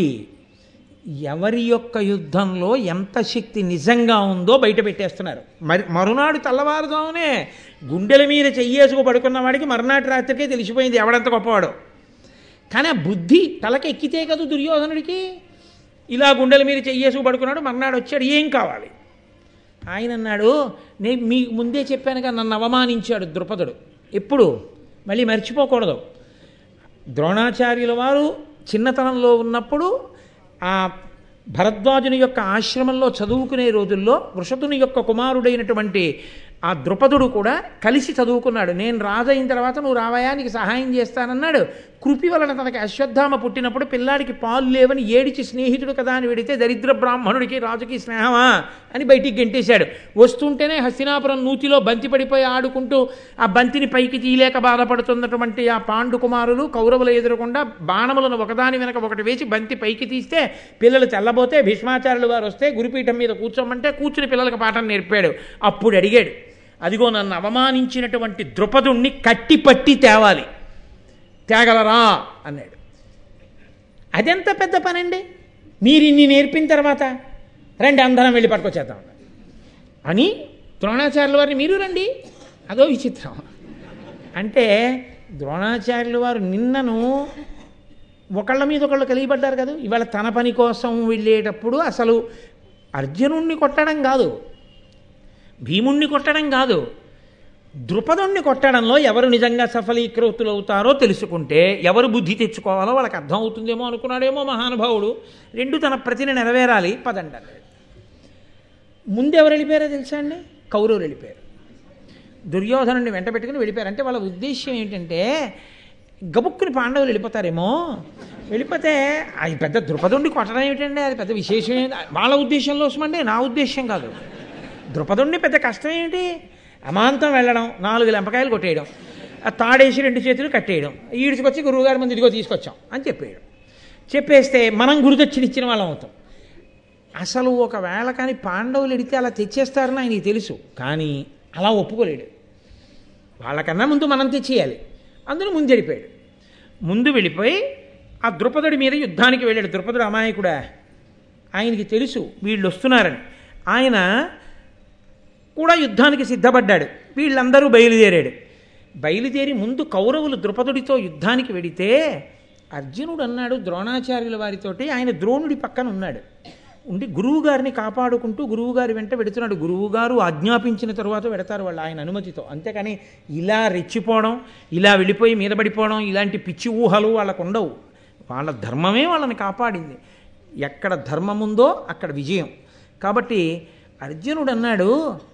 ఎవరి యొక్క యుద్ధంలో ఎంత శక్తి నిజంగా ఉందో బయట పెట్టేస్తున్నారు మరి మరునాడు తెల్లవారుదామునే గుండెల మీద చెయ్యేసుకు పడుకున్న వాడికి మరునాటి రాత్రికే తెలిసిపోయింది ఎవడంత గొప్పవాడో కానీ ఆ బుద్ధి తలకి ఎక్కితే కదా దుర్యోధనుడికి ఇలా గుండెల మీద చెయ్యేసుకు పడుకున్నాడు మర్నాడు వచ్చాడు ఏం కావాలి ఆయన అన్నాడు నేను మీ ముందే చెప్పానుగా నన్ను అవమానించాడు ద్రుపదుడు ఎప్పుడు మళ్ళీ మర్చిపోకూడదు ద్రోణాచార్యుల వారు చిన్నతనంలో ఉన్నప్పుడు ఆ భరద్వాజుని యొక్క ఆశ్రమంలో చదువుకునే రోజుల్లో వృషతుని యొక్క కుమారుడైనటువంటి ఆ ద్రుపదుడు కూడా కలిసి చదువుకున్నాడు నేను రాజు అయిన తర్వాత నువ్వు రావయా నీకు సహాయం చేస్తానన్నాడు కృపి వలన తనకి అశ్వత్థామ పుట్టినప్పుడు పిల్లాడికి పాలు లేవని ఏడిచి స్నేహితుడు కదా అని వెడితే దరిద్ర బ్రాహ్మణుడికి రాజుకి స్నేహమా అని బయటికి గెంటేశాడు వస్తుంటేనే హస్తినాపురం నూతిలో బంతి పడిపోయి ఆడుకుంటూ ఆ బంతిని పైకి తీయలేక బాధపడుతున్నటువంటి ఆ పాండు కుమారులు కౌరవులు ఎదురకుండా బాణములను ఒకదాని వెనక ఒకటి వేసి బంతి పైకి తీస్తే పిల్లలు తెల్లబోతే భీష్మాచార్యులు వారు వస్తే గురుపీఠం మీద కూర్చోమంటే కూర్చుని పిల్లలకు పాఠం నేర్పాడు అప్పుడు అడిగాడు అదిగో నన్ను అవమానించినటువంటి ద్రుపదుణ్ణి కట్టి పట్టి తేవాలి తేగలరా అన్నాడు అదెంత పెద్ద పనండి మీరు ఇన్ని నేర్పిన తర్వాత రండి అందరం వెళ్ళి పట్టుకొచ్చేద్దాం అని ద్రోణాచార్యుల వారిని మీరు రండి అదో విచిత్రం అంటే ద్రోణాచార్యుల వారు నిన్నను ఒకళ్ళ మీద ఒకళ్ళు కలిగిపడ్డారు కదా ఇవాళ తన పని కోసం వెళ్ళేటప్పుడు అసలు అర్జునుణ్ణి కొట్టడం కాదు భీముణ్ణి కొట్టడం కాదు ద్రుపదుణ్ణి కొట్టడంలో ఎవరు నిజంగా సఫలీకృతులు అవుతారో తెలుసుకుంటే ఎవరు బుద్ధి తెచ్చుకోవాలో వాళ్ళకి అర్థం అవుతుందేమో అనుకున్నాడేమో మహానుభావుడు రెండు తన ప్రతిని నెరవేరాలి పదండి అన్నాడు ముందు ఎవరు వెళ్ళిపోయారో తెలుసా అండి కౌరవులు వెళ్ళిపోయారు దుర్యోధనుడిని వెంట పెట్టుకుని వెళ్ళిపోయారు అంటే వాళ్ళ ఉద్దేశ్యం ఏంటంటే గబుక్కుని పాండవులు వెళ్ళిపోతారేమో వెళ్ళిపోతే అది పెద్ద ద్రుపదుండి కొట్టడం ఏమిటండి అది పెద్ద విశేషం ఏంటి వాళ్ళ ఉద్దేశంలో వస్తామండి నా ఉద్దేశం కాదు ద్రుపదుండి పెద్ద కష్టం ఏంటి అమాంతం వెళ్ళడం నాలుగు లెంపకాయలు కొట్టేయడం ఆ తాడేసి రెండు చేతులు కట్టేయడం ఈడ్చుకొచ్చి గురువుగారి ముందు ఇదిగో తీసుకొచ్చాం అని చెప్పేయడం చెప్పేస్తే మనం గురుదక్షిణ ఇచ్చిన వాళ్ళం అవుతాం అసలు ఒకవేళ కానీ పాండవులు ఎడితే అలా తెచ్చేస్తారని ఆయనకి తెలుసు కానీ అలా ఒప్పుకోలేడు వాళ్ళకన్నా ముందు మనం తెచ్చేయాలి అందులో ముందు వెళ్ళిపోయాడు ముందు వెళ్ళిపోయి ఆ ద్రుపదుడి మీద యుద్ధానికి వెళ్ళాడు ద్రుపదుడు అమాయకుడా ఆయనకి తెలుసు వీళ్ళు వస్తున్నారని ఆయన కూడా యుద్ధానికి సిద్ధపడ్డాడు వీళ్ళందరూ బయలుదేరాడు బయలుదేరి ముందు కౌరవులు ద్రుపదుడితో యుద్ధానికి వెడితే అర్జునుడు అన్నాడు ద్రోణాచార్యుల వారితోటి ఆయన ద్రోణుడి పక్కన ఉన్నాడు ఉండి గురువుగారిని కాపాడుకుంటూ గురువుగారి వెంట వెడుతున్నాడు గురువుగారు ఆజ్ఞాపించిన తరువాత వెడతారు వాళ్ళు ఆయన అనుమతితో అంతేకాని ఇలా రెచ్చిపోవడం ఇలా వెళ్ళిపోయి మీద పడిపోవడం ఇలాంటి పిచ్చి ఊహలు వాళ్ళకు ఉండవు వాళ్ళ ధర్మమే వాళ్ళని కాపాడింది ఎక్కడ ధర్మం ఉందో అక్కడ విజయం కాబట్టి అర్జునుడు అన్నాడు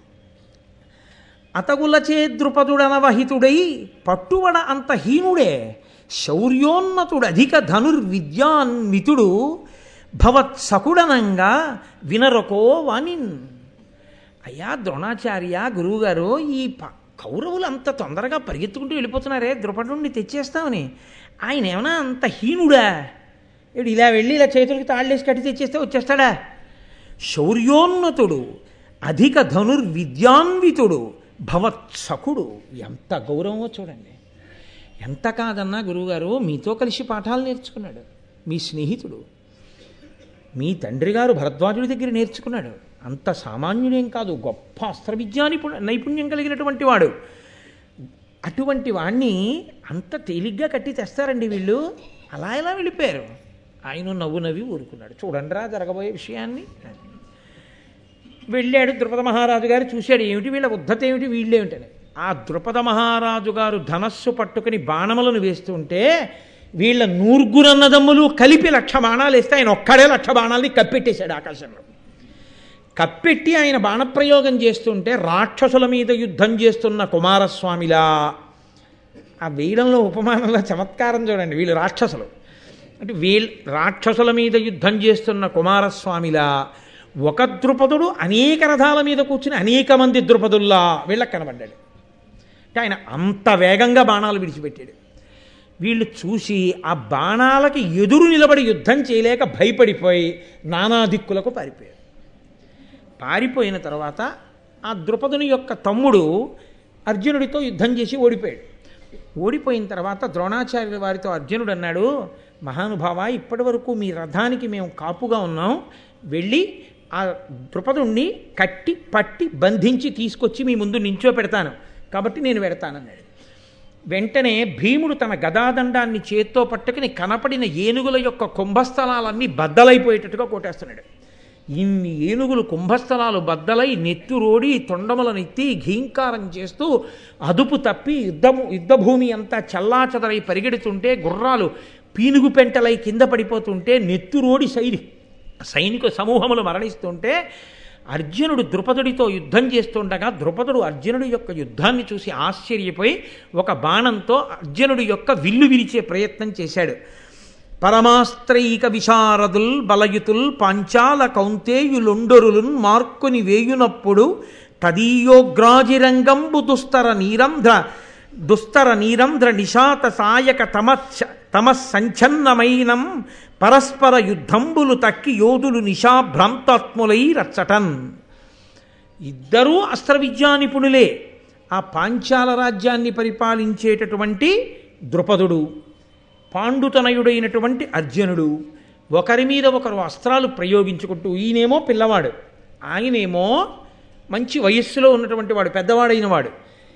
అతగులచే ద్రుపదుడనవహితుడై పట్టువడ అంత హీనుడే శౌర్యోన్నతుడు అధిక ధనుర్విద్యాన్వితుడు భవత్ సకుడనంగా వినరకో వానిన్ అయ్యా ద్రోణాచార్య గురువుగారు ఈ ప కౌరవులు అంత తొందరగా పరిగెత్తుకుంటూ వెళ్ళిపోతున్నారే ద్రుపదుడిని తెచ్చేస్తామని ఆయన ఏమైనా అంత హీనుడా ఇప్పుడు ఇలా వెళ్ళి ఇలా చేతులకి తాళ్ళేసి కట్టి తెచ్చేస్తే వచ్చేస్తాడా శౌర్యోన్నతుడు అధిక ధనుర్విద్యాన్వితుడు భవత్సకుడు ఎంత గౌరవమో చూడండి ఎంత కాదన్నా గురువుగారు మీతో కలిసి పాఠాలు నేర్చుకున్నాడు మీ స్నేహితుడు మీ తండ్రి గారు భరద్వాజుడి దగ్గర నేర్చుకున్నాడు అంత సామాన్యుడేం కాదు గొప్ప అస్త్ర విద్యా నిపుణ నైపుణ్యం కలిగినటువంటి వాడు అటువంటి వాణ్ణి అంత తేలిగ్గా కట్టి తెస్తారండి వీళ్ళు అలా ఎలా వెళ్ళిపోయారు ఆయన నవ్వు నవ్వి ఊరుకున్నాడు చూడండిరా జరగబోయే విషయాన్ని వెళ్ళాడు ద్రుపద మహారాజు గారు చూశాడు ఏమిటి వీళ్ళ ఉద్ధత ఏమిటి వీళ్ళేమిటని ఆ ద్రుపద మహారాజు గారు ధనస్సు పట్టుకుని బాణములను వేస్తుంటే వీళ్ళ నూర్గురన్నదమ్ములు కలిపి లక్ష బాణాలు వేస్తే ఆయన ఒక్కడే లక్ష బాణాలని కప్పెట్టేశాడు ఆకాశంలో కప్పెట్టి ఆయన బాణప్రయోగం చేస్తుంటే రాక్షసుల మీద యుద్ధం చేస్తున్న కుమారస్వామిలా ఆ వేయడంలో ఉపమానంలో చమత్కారం చూడండి వీళ్ళు రాక్షసులు అంటే వీళ్ళ రాక్షసుల మీద యుద్ధం చేస్తున్న కుమారస్వామిలా ఒక ద్రుపదుడు అనేక రథాల మీద కూర్చుని అనేక మంది ద్రుపదుల్లా వీళ్ళకి కనబడ్డాడు అంటే ఆయన అంత వేగంగా బాణాలు విడిచిపెట్టాడు వీళ్ళు చూసి ఆ బాణాలకి ఎదురు నిలబడి యుద్ధం చేయలేక భయపడిపోయి నానా దిక్కులకు పారిపోయారు పారిపోయిన తర్వాత ఆ ద్రుపదుని యొక్క తమ్ముడు అర్జునుడితో యుద్ధం చేసి ఓడిపోయాడు ఓడిపోయిన తర్వాత ద్రోణాచార్యుల వారితో అర్జునుడు అన్నాడు మహానుభావ ఇప్పటి వరకు మీ రథానికి మేము కాపుగా ఉన్నాం వెళ్ళి ఆ ద్రుపదుణ్ణి కట్టి పట్టి బంధించి తీసుకొచ్చి మీ ముందు నించో పెడతాను కాబట్టి నేను పెడతానన్నాడు వెంటనే భీముడు తన గదాదండాన్ని చేత్తో పట్టుకుని కనపడిన ఏనుగుల యొక్క కుంభస్థలాలన్నీ బద్దలైపోయేటట్టుగా కొట్టేస్తున్నాడు ఇన్ని ఏనుగులు కుంభస్థలాలు బద్దలై నెత్తురోడి తొండములనెత్తి ఘీంకారం చేస్తూ అదుపు తప్పి యుద్ధము యుద్ధభూమి అంతా చల్లాచదరై పరిగెడుతుంటే గుర్రాలు పీనుగు పెంటలై కింద పడిపోతుంటే నెత్తురోడి సైని సైనిక సమూహములు మరణిస్తుంటే అర్జునుడు ద్రుపదుడితో యుద్ధం చేస్తుండగా ద్రుపదుడు అర్జునుడి యొక్క యుద్ధాన్ని చూసి ఆశ్చర్యపోయి ఒక బాణంతో అర్జునుడి యొక్క విల్లు విరిచే ప్రయత్నం చేశాడు పరమాస్త్రైక విశారదుల్ బలయుతుల్ పాంచాల కౌంతేయులొండరులున్ మార్కుని వేయునప్పుడు తదీయోగ్రాజిరంగంబు దుస్తర నీరంధ్ర దుస్తర నీరంధ్ర నిశాత సాయక తమచ్చ తమస్సంఛన్నమైనం పరస్పర యుద్ధంబులు తక్కి యోధులు నిశాభ్రాంతాత్ములై రచ్చటన్ ఇద్దరూ అస్త్ర విద్యా నిపుణులే ఆ పాంచాల రాజ్యాన్ని పరిపాలించేటటువంటి ద్రుపదుడు పాండుతనయుడైనటువంటి అర్జునుడు ఒకరి మీద ఒకరు అస్త్రాలు ప్రయోగించుకుంటూ ఈయనేమో పిల్లవాడు ఆయనేమో మంచి వయస్సులో ఉన్నటువంటి వాడు పెద్దవాడైన వాడు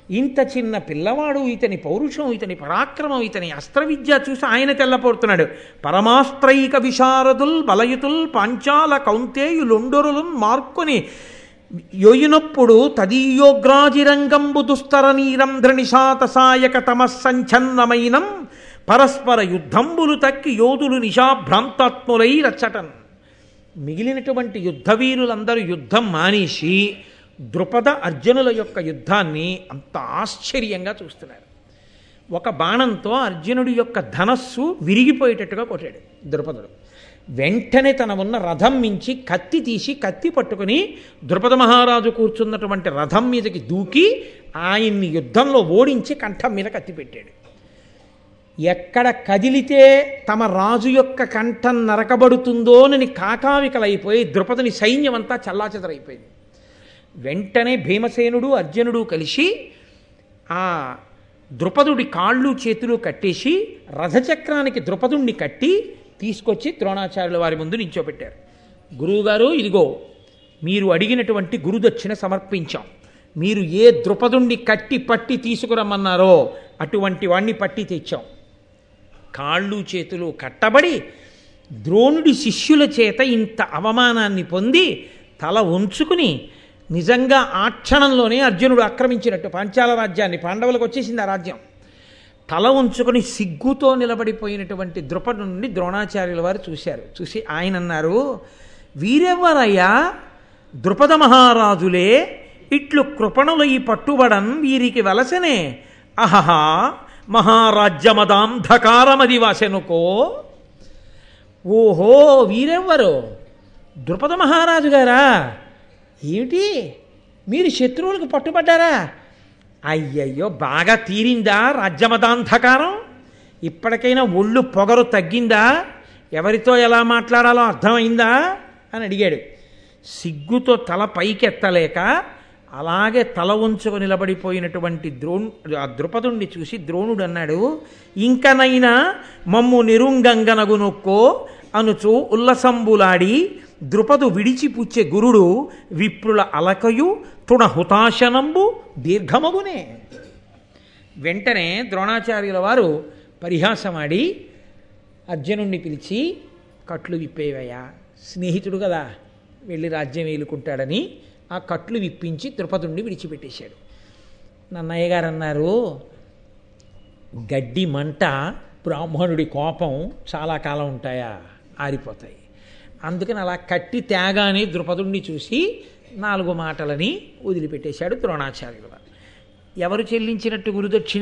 ఇంత చిన్న పిల్లవాడు ఇతని పౌరుషం ఇతని పరాక్రమం ఇతని అస్త్రవిద్య చూసి ఆయన తెల్లపోతున్నాడు పరమాస్త్రైక విశారదుల్ బలయుతుల్ పాంచాల కౌంతేయులుండొరులు మార్కొని యొయినప్పుడు తదీయోగ్రాజిరంగంబు దుస్తర నీరంధ్ర నిశాత సాయక తమస్సంఛన్నమైనం పరస్పర యుద్ధంబులు తక్కి యోధులు నిశాభ్రాంతాత్ములై రచ్చటన్ మిగిలినటువంటి యుద్ధవీరులందరూ యుద్ధం మానేసి ద్రుపద అర్జునుల యొక్క యుద్ధాన్ని అంత ఆశ్చర్యంగా చూస్తున్నారు ఒక బాణంతో అర్జునుడి యొక్క ధనస్సు విరిగిపోయేటట్టుగా కొట్టాడు ద్రుపదుడు వెంటనే తన ఉన్న రథం మించి కత్తి తీసి కత్తి పట్టుకుని ద్రుపద మహారాజు కూర్చున్నటువంటి రథం మీదకి దూకి ఆయన్ని యుద్ధంలో ఓడించి కంఠం మీద కత్తి పెట్టాడు ఎక్కడ కదిలితే తమ రాజు యొక్క కంఠం నరకబడుతుందోనని కాకావికలైపోయి ద్రుపదుని సైన్యం అంతా చల్లాచెదరైపోయింది వెంటనే భీమసేనుడు అర్జునుడు కలిసి ఆ ద్రుపదుడి కాళ్ళు చేతులు కట్టేసి రథచక్రానికి ద్రుపదుణ్ణి కట్టి తీసుకొచ్చి ద్రోణాచార్యుల వారి ముందు నించోబెట్టారు గురువుగారు ఇదిగో మీరు అడిగినటువంటి గురుదక్షిణ సమర్పించాం మీరు ఏ ద్రుపదుణ్ణి కట్టి పట్టి తీసుకురమ్మన్నారో అటువంటి వాణ్ణి పట్టి తెచ్చాం కాళ్ళు చేతులు కట్టబడి ద్రోణుడి శిష్యుల చేత ఇంత అవమానాన్ని పొంది తల ఉంచుకుని నిజంగా ఆ క్షణంలోనే అర్జునుడు ఆక్రమించినట్టు పాంచాల రాజ్యాన్ని పాండవులకు వచ్చేసింది ఆ రాజ్యం తల ఉంచుకొని సిగ్గుతో నిలబడిపోయినటువంటి ద్రుపదు నుండి ద్రోణాచార్యుల వారు చూశారు చూసి ఆయన అన్నారు వీరెవ్వరయ్యా ద్రుపద మహారాజులే ఇట్లు కృపణులు ఈ పట్టుబడన్ వీరికి వలసనే అహహా మహారాజ్యమదాంధకారమది వాసెనుకో ఓహో వీరెవ్వరు ద్రుపద మహారాజు గారా ఏమిటి మీరు శత్రువులకు పట్టుబడ్డారా అయ్యయ్యో బాగా తీరిందా రాజ్యమదాంధకారం ఇప్పటికైనా ఒళ్ళు పొగరు తగ్గిందా ఎవరితో ఎలా మాట్లాడాలో అర్థమైందా అని అడిగాడు సిగ్గుతో తల పైకెత్తలేక అలాగే తల ఉంచుకు నిలబడిపోయినటువంటి ద్రోణు ఆ ద్రుపదుణ్ణి చూసి ద్రోణుడు అన్నాడు ఇంకనైనా మమ్ము నిరుంగంగనగు నొక్కో అనుచు ఉల్లసంబులాడి ద్రుపదు విడిచిపుచ్చే గురుడు విప్రుల అలకయు తుణ హుతాశనంబు దీర్ఘమగునే వెంటనే ద్రోణాచార్యుల వారు పరిహాసమాడి అర్జునుణ్ణి పిలిచి కట్లు విప్పేవయ్యా స్నేహితుడు కదా వెళ్ళి రాజ్యం ఏలుకుంటాడని ఆ కట్లు విప్పించి ద్రుపదుణ్ణి విడిచిపెట్టేశాడు నన్నయ్య గారు అన్నారు గడ్డి మంట బ్రాహ్మణుడి కోపం చాలా కాలం ఉంటాయా ఆరిపోతాయి అందుకని అలా కట్టి త్యాగానే ద్రుపదుణ్ణి చూసి నాలుగు మాటలని వదిలిపెట్టేశాడు ద్రోణాచార్యుల వారు ఎవరు చెల్లించినట్టు గురుదక్షిణ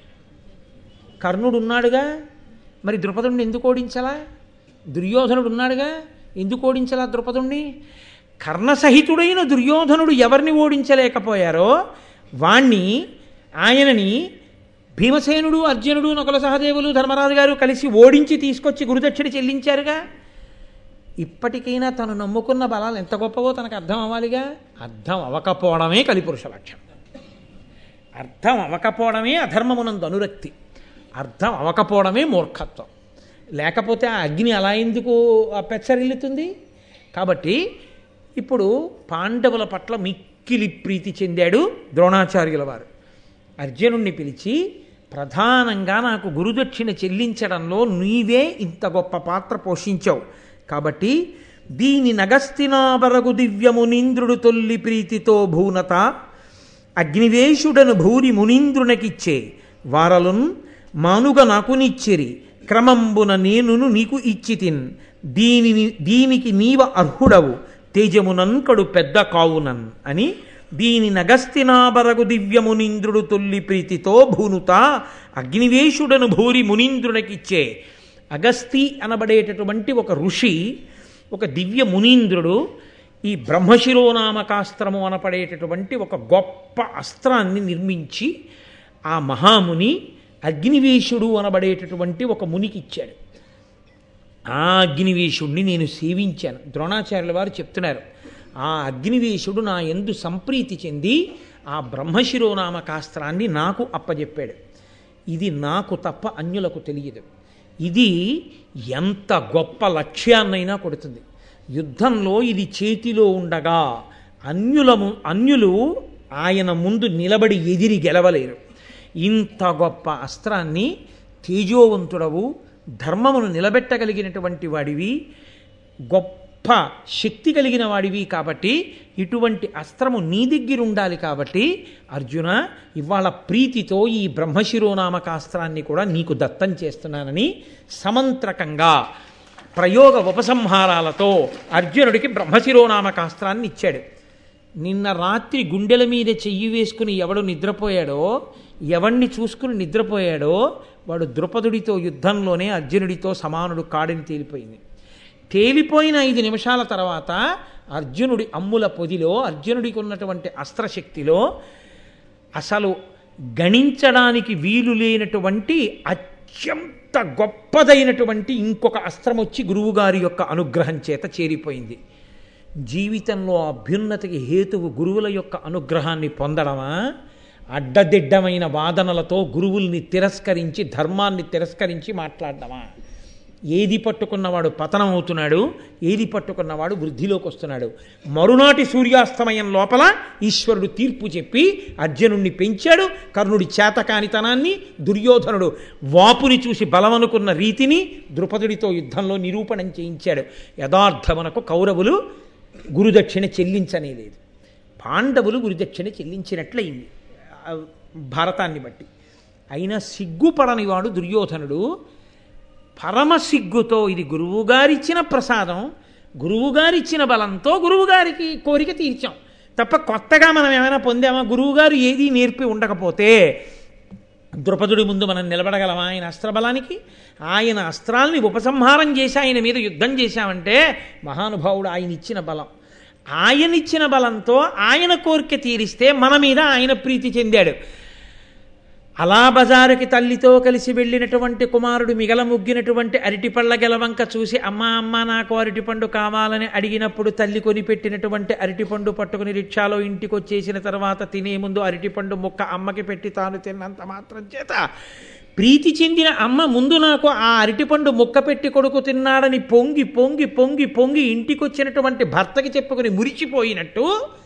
కర్ణుడు ఉన్నాడుగా మరి ద్రుపదుణ్ణి ఎందుకు ఓడించలా దుర్యోధనుడు ఉన్నాడుగా ఎందుకు ఓడించలా ద్రుపదుణ్ణి కర్ణసహితుడైన దుర్యోధనుడు ఎవరిని ఓడించలేకపోయారో వాణ్ణి ఆయనని భీమసేనుడు అర్జునుడు నకుల సహదేవులు ధర్మరాజు గారు కలిసి ఓడించి తీసుకొచ్చి గురుదక్షిణ చెల్లించారుగా ఇప్పటికైనా తను నమ్ముకున్న బలాలు ఎంత గొప్పవో తనకు అర్థం అవ్వాలిగా అర్థం అవ్వకపోవడమే కలిపురుష లక్షణం అర్థం అవ్వకపోవడమే అధర్మమునందు అనురక్తి అర్థం అవ్వకపోవడమే మూర్ఖత్వం లేకపోతే ఆ అగ్ని అలా ఎందుకు ఆ పెచ్చరిల్లుతుంది కాబట్టి ఇప్పుడు పాండవుల పట్ల మిక్కిలి ప్రీతి చెందాడు ద్రోణాచార్యుల వారు అర్జునుణ్ణి పిలిచి ప్రధానంగా నాకు గురుదక్షిణ చెల్లించడంలో నీవే ఇంత గొప్ప పాత్ర పోషించావు కాబట్టి దీని నగస్తినాబరగు దివ్యము నింద్రుడు తొల్లి ప్రీతితో భూనత అగ్నివేశుడను భూరి మునీంద్రునకిచ్చే వారలున్ మానుగ నాకునిచ్చిరి క్రమంబున నేనును నీకు ఇచ్చితిన్ దీనిని దీనికి నీవ అర్హుడవు తేజమునంకడు పెద్ద కావునన్ అని దీని నగస్తినాబరగు దివ్యమునీంద్రుడు తొల్లి ప్రీతితో భూనుత అగ్నివేశుడను భూరి మునీంద్రునకిచ్చే అగస్తి అనబడేటటువంటి ఒక ఋషి ఒక దివ్య మునీంద్రుడు ఈ బ్రహ్మశిరోనామకాస్త్రము అనపడేటటువంటి ఒక గొప్ప అస్త్రాన్ని నిర్మించి ఆ మహాముని అగ్నివేశుడు అనబడేటటువంటి ఒక మునికి ఇచ్చాడు ఆ అగ్నివేశుడిని నేను సేవించాను ద్రోణాచార్యుల వారు చెప్తున్నారు ఆ అగ్నివేశుడు నా ఎందు సంప్రీతి చెంది ఆ బ్రహ్మశిరోనామకాస్త్రాన్ని నాకు అప్పజెప్పాడు ఇది నాకు తప్ప అన్యులకు తెలియదు ఇది ఎంత గొప్ప లక్ష్యాన్నైనా కొడుతుంది యుద్ధంలో ఇది చేతిలో ఉండగా అన్యులము అన్యులు ఆయన ముందు నిలబడి ఎదిరి గెలవలేరు ఇంత గొప్ప అస్త్రాన్ని తేజోవంతుడవు ధర్మమును నిలబెట్టగలిగినటువంటి వాడివి గొప్ప శక్తి కలిగిన వాడివి కాబట్టి ఇటువంటి అస్త్రము నీ దగ్గర ఉండాలి కాబట్టి అర్జున ఇవాళ ప్రీతితో ఈ బ్రహ్మశిరోనామకాస్త్రాన్ని కూడా నీకు దత్తం చేస్తున్నానని సమంత్రకంగా ప్రయోగ ఉపసంహారాలతో అర్జునుడికి బ్రహ్మశిరోనామకాస్త్రాన్ని ఇచ్చాడు నిన్న రాత్రి గుండెల మీద చెయ్యి వేసుకుని ఎవడు నిద్రపోయాడో ఎవణ్ణి చూసుకుని నిద్రపోయాడో వాడు ద్రుపదుడితో యుద్ధంలోనే అర్జునుడితో సమానుడు కాడని తేలిపోయింది తేలిపోయిన ఐదు నిమిషాల తర్వాత అర్జునుడి అమ్ముల పొదిలో అర్జునుడికి ఉన్నటువంటి అస్త్రశక్తిలో అసలు గణించడానికి వీలు లేనటువంటి అత్యంత గొప్పదైనటువంటి ఇంకొక అస్త్రం వచ్చి గురువుగారి యొక్క అనుగ్రహం చేత చేరిపోయింది జీవితంలో అభ్యున్నతికి హేతువు గురువుల యొక్క అనుగ్రహాన్ని పొందడమా అడ్డదిడ్డమైన వాదనలతో గురువుల్ని తిరస్కరించి ధర్మాన్ని తిరస్కరించి మాట్లాడడమా ఏది పట్టుకున్నవాడు పతనం అవుతున్నాడు ఏది పట్టుకున్నవాడు వృద్ధిలోకి వస్తున్నాడు మరునాటి సూర్యాస్తమయం లోపల ఈశ్వరుడు తీర్పు చెప్పి అర్జునుణ్ణి పెంచాడు కర్ణుడి చేతకానితనాన్ని దుర్యోధనుడు వాపుని చూసి బలమనుకున్న రీతిని ద్రుపదుడితో యుద్ధంలో నిరూపణం చేయించాడు యథార్థమునకు కౌరవులు గురుదక్షిణ చెల్లించనే లేదు పాండవులు గురుదక్షిణ చెల్లించినట్లయింది ఆ భారతాన్ని బట్టి అయినా సిగ్గుపడనివాడు దుర్యోధనుడు పరమ సిగ్గుతో ఇది గురువుగారిచ్చిన ప్రసాదం గురువుగారిచ్చిన బలంతో గురువుగారికి కోరిక తీర్చాం తప్ప కొత్తగా మనం ఏమైనా పొందామా గురువుగారు ఏదీ నేర్పి ఉండకపోతే ద్రుపదుడి ముందు మనం నిలబడగలమా ఆయన అస్త్రబలానికి ఆయన అస్త్రాల్ని ఉపసంహారం చేసి ఆయన మీద యుద్ధం చేశామంటే మహానుభావుడు ఆయన ఇచ్చిన బలం ఆయన ఇచ్చిన బలంతో ఆయన కోరిక తీరిస్తే మన మీద ఆయన ప్రీతి చెందాడు అలా బజారుకి తల్లితో కలిసి వెళ్ళినటువంటి కుమారుడు మిగల ముగ్గినటువంటి అరటిపళ్ళ గెలవంక చూసి అమ్మ అమ్మ నాకు అరటిపండు కావాలని అడిగినప్పుడు తల్లి కొనిపెట్టినటువంటి అరటిపండు పట్టుకుని రిక్షాలో ఇంటికి వచ్చేసిన తర్వాత తినే ముందు అరటిపండు ముక్క అమ్మకి పెట్టి తాను తిన్నంత మాత్రం చేత ప్రీతి చెందిన అమ్మ ముందు నాకు ఆ అరటిపండు ముక్క పెట్టి కొడుకు తిన్నాడని పొంగి పొంగి పొంగి పొంగి ఇంటికి వచ్చినటువంటి భర్తకి చెప్పుకుని మురిచిపోయినట్టు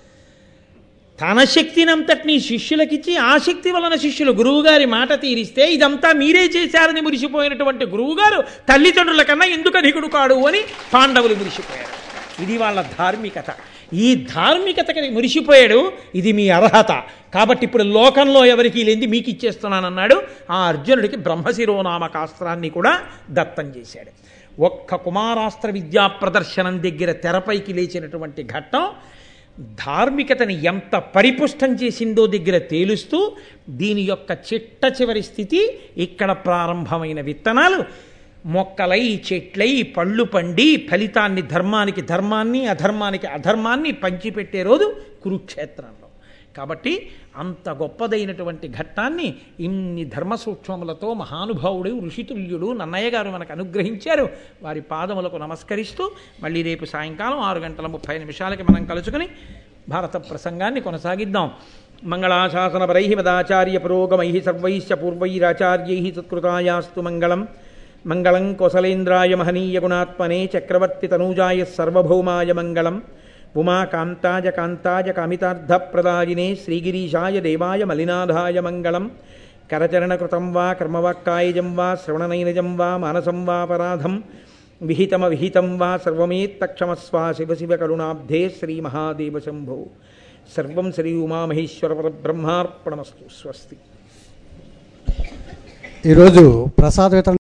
తన శక్తినంతటినీ శిష్యులకిచ్చి ఆ శక్తి వలన శిష్యులు గురువుగారి మాట తీరిస్తే ఇదంతా మీరే చేశారని మురిసిపోయినటువంటి గురువుగారు తల్లిదండ్రుల కన్నా ఎందుకు అధికుడు కాడు అని పాండవులు మురిసిపోయారు ఇది వాళ్ళ ధార్మికత ఈ ధార్మికతకి మురిసిపోయాడు ఇది మీ అర్హత కాబట్టి ఇప్పుడు లోకంలో ఎవరికి లేని మీకు ఇచ్చేస్తున్నానన్నాడు ఆ అర్జునుడికి బ్రహ్మశిరోనామకాస్త్రాన్ని కూడా దత్తం చేశాడు ఒక్క కుమారాస్త్ర విద్యా ప్రదర్శనం దగ్గర తెరపైకి లేచినటువంటి ఘట్టం ధార్మికతని ఎంత పరిపుష్టం చేసిందో దగ్గర తేలుస్తూ దీని యొక్క చిట్ట చివరి స్థితి ఇక్కడ ప్రారంభమైన విత్తనాలు మొక్కలై చెట్లై పళ్ళు పండి ఫలితాన్ని ధర్మానికి ధర్మాన్ని అధర్మానికి అధర్మాన్ని పంచిపెట్టే రోజు కురుక్షేత్రంలో కాబట్టి అంత గొప్పదైనటువంటి ఘట్టాన్ని ఇన్ని ధర్మ సూక్ష్మములతో మహానుభావుడు ఋషితుల్యుడు నన్నయ్య గారు మనకు అనుగ్రహించారు వారి పాదములకు నమస్కరిస్తూ మళ్ళీ రేపు సాయంకాలం ఆరు గంటల ముప్పై నిమిషాలకి మనం కలుసుకుని భారత ప్రసంగాన్ని కొనసాగిద్దాం మంగళాశాసనపరై మదాచార్య పురోగమై సర్వైశ్చ పూర్వైరాచార్యై సత్కృతాయాస్తు మంగళం మంగళం కోసలేంద్రాయ మహనీయ గుణాత్మనే చక్రవర్తి తనూజాయ సర్వభౌమాయ మంగళం ఉమాకాంతాయ కాంతాయ కామితార్థప్రదాయినే శ్రీగిరీశాయ దేవాయ మలినాథాయ మంగళం కరచరణకృతం వా కర్మవాక్కాయజం వా శ్రవణనైనజం వా మానసం వాపరాధం విహితమ విహితం వా సర్వమేత్తక్షమస్వా శివ శివ కరుణాబ్ధే శ్రీమహాదేవ శంభో సర్వం శ్రీ ఉమామహేశ్వర బ్రహ్మార్పణమస్తు స్వస్తి ఈరోజు ప్రసాద వితరణ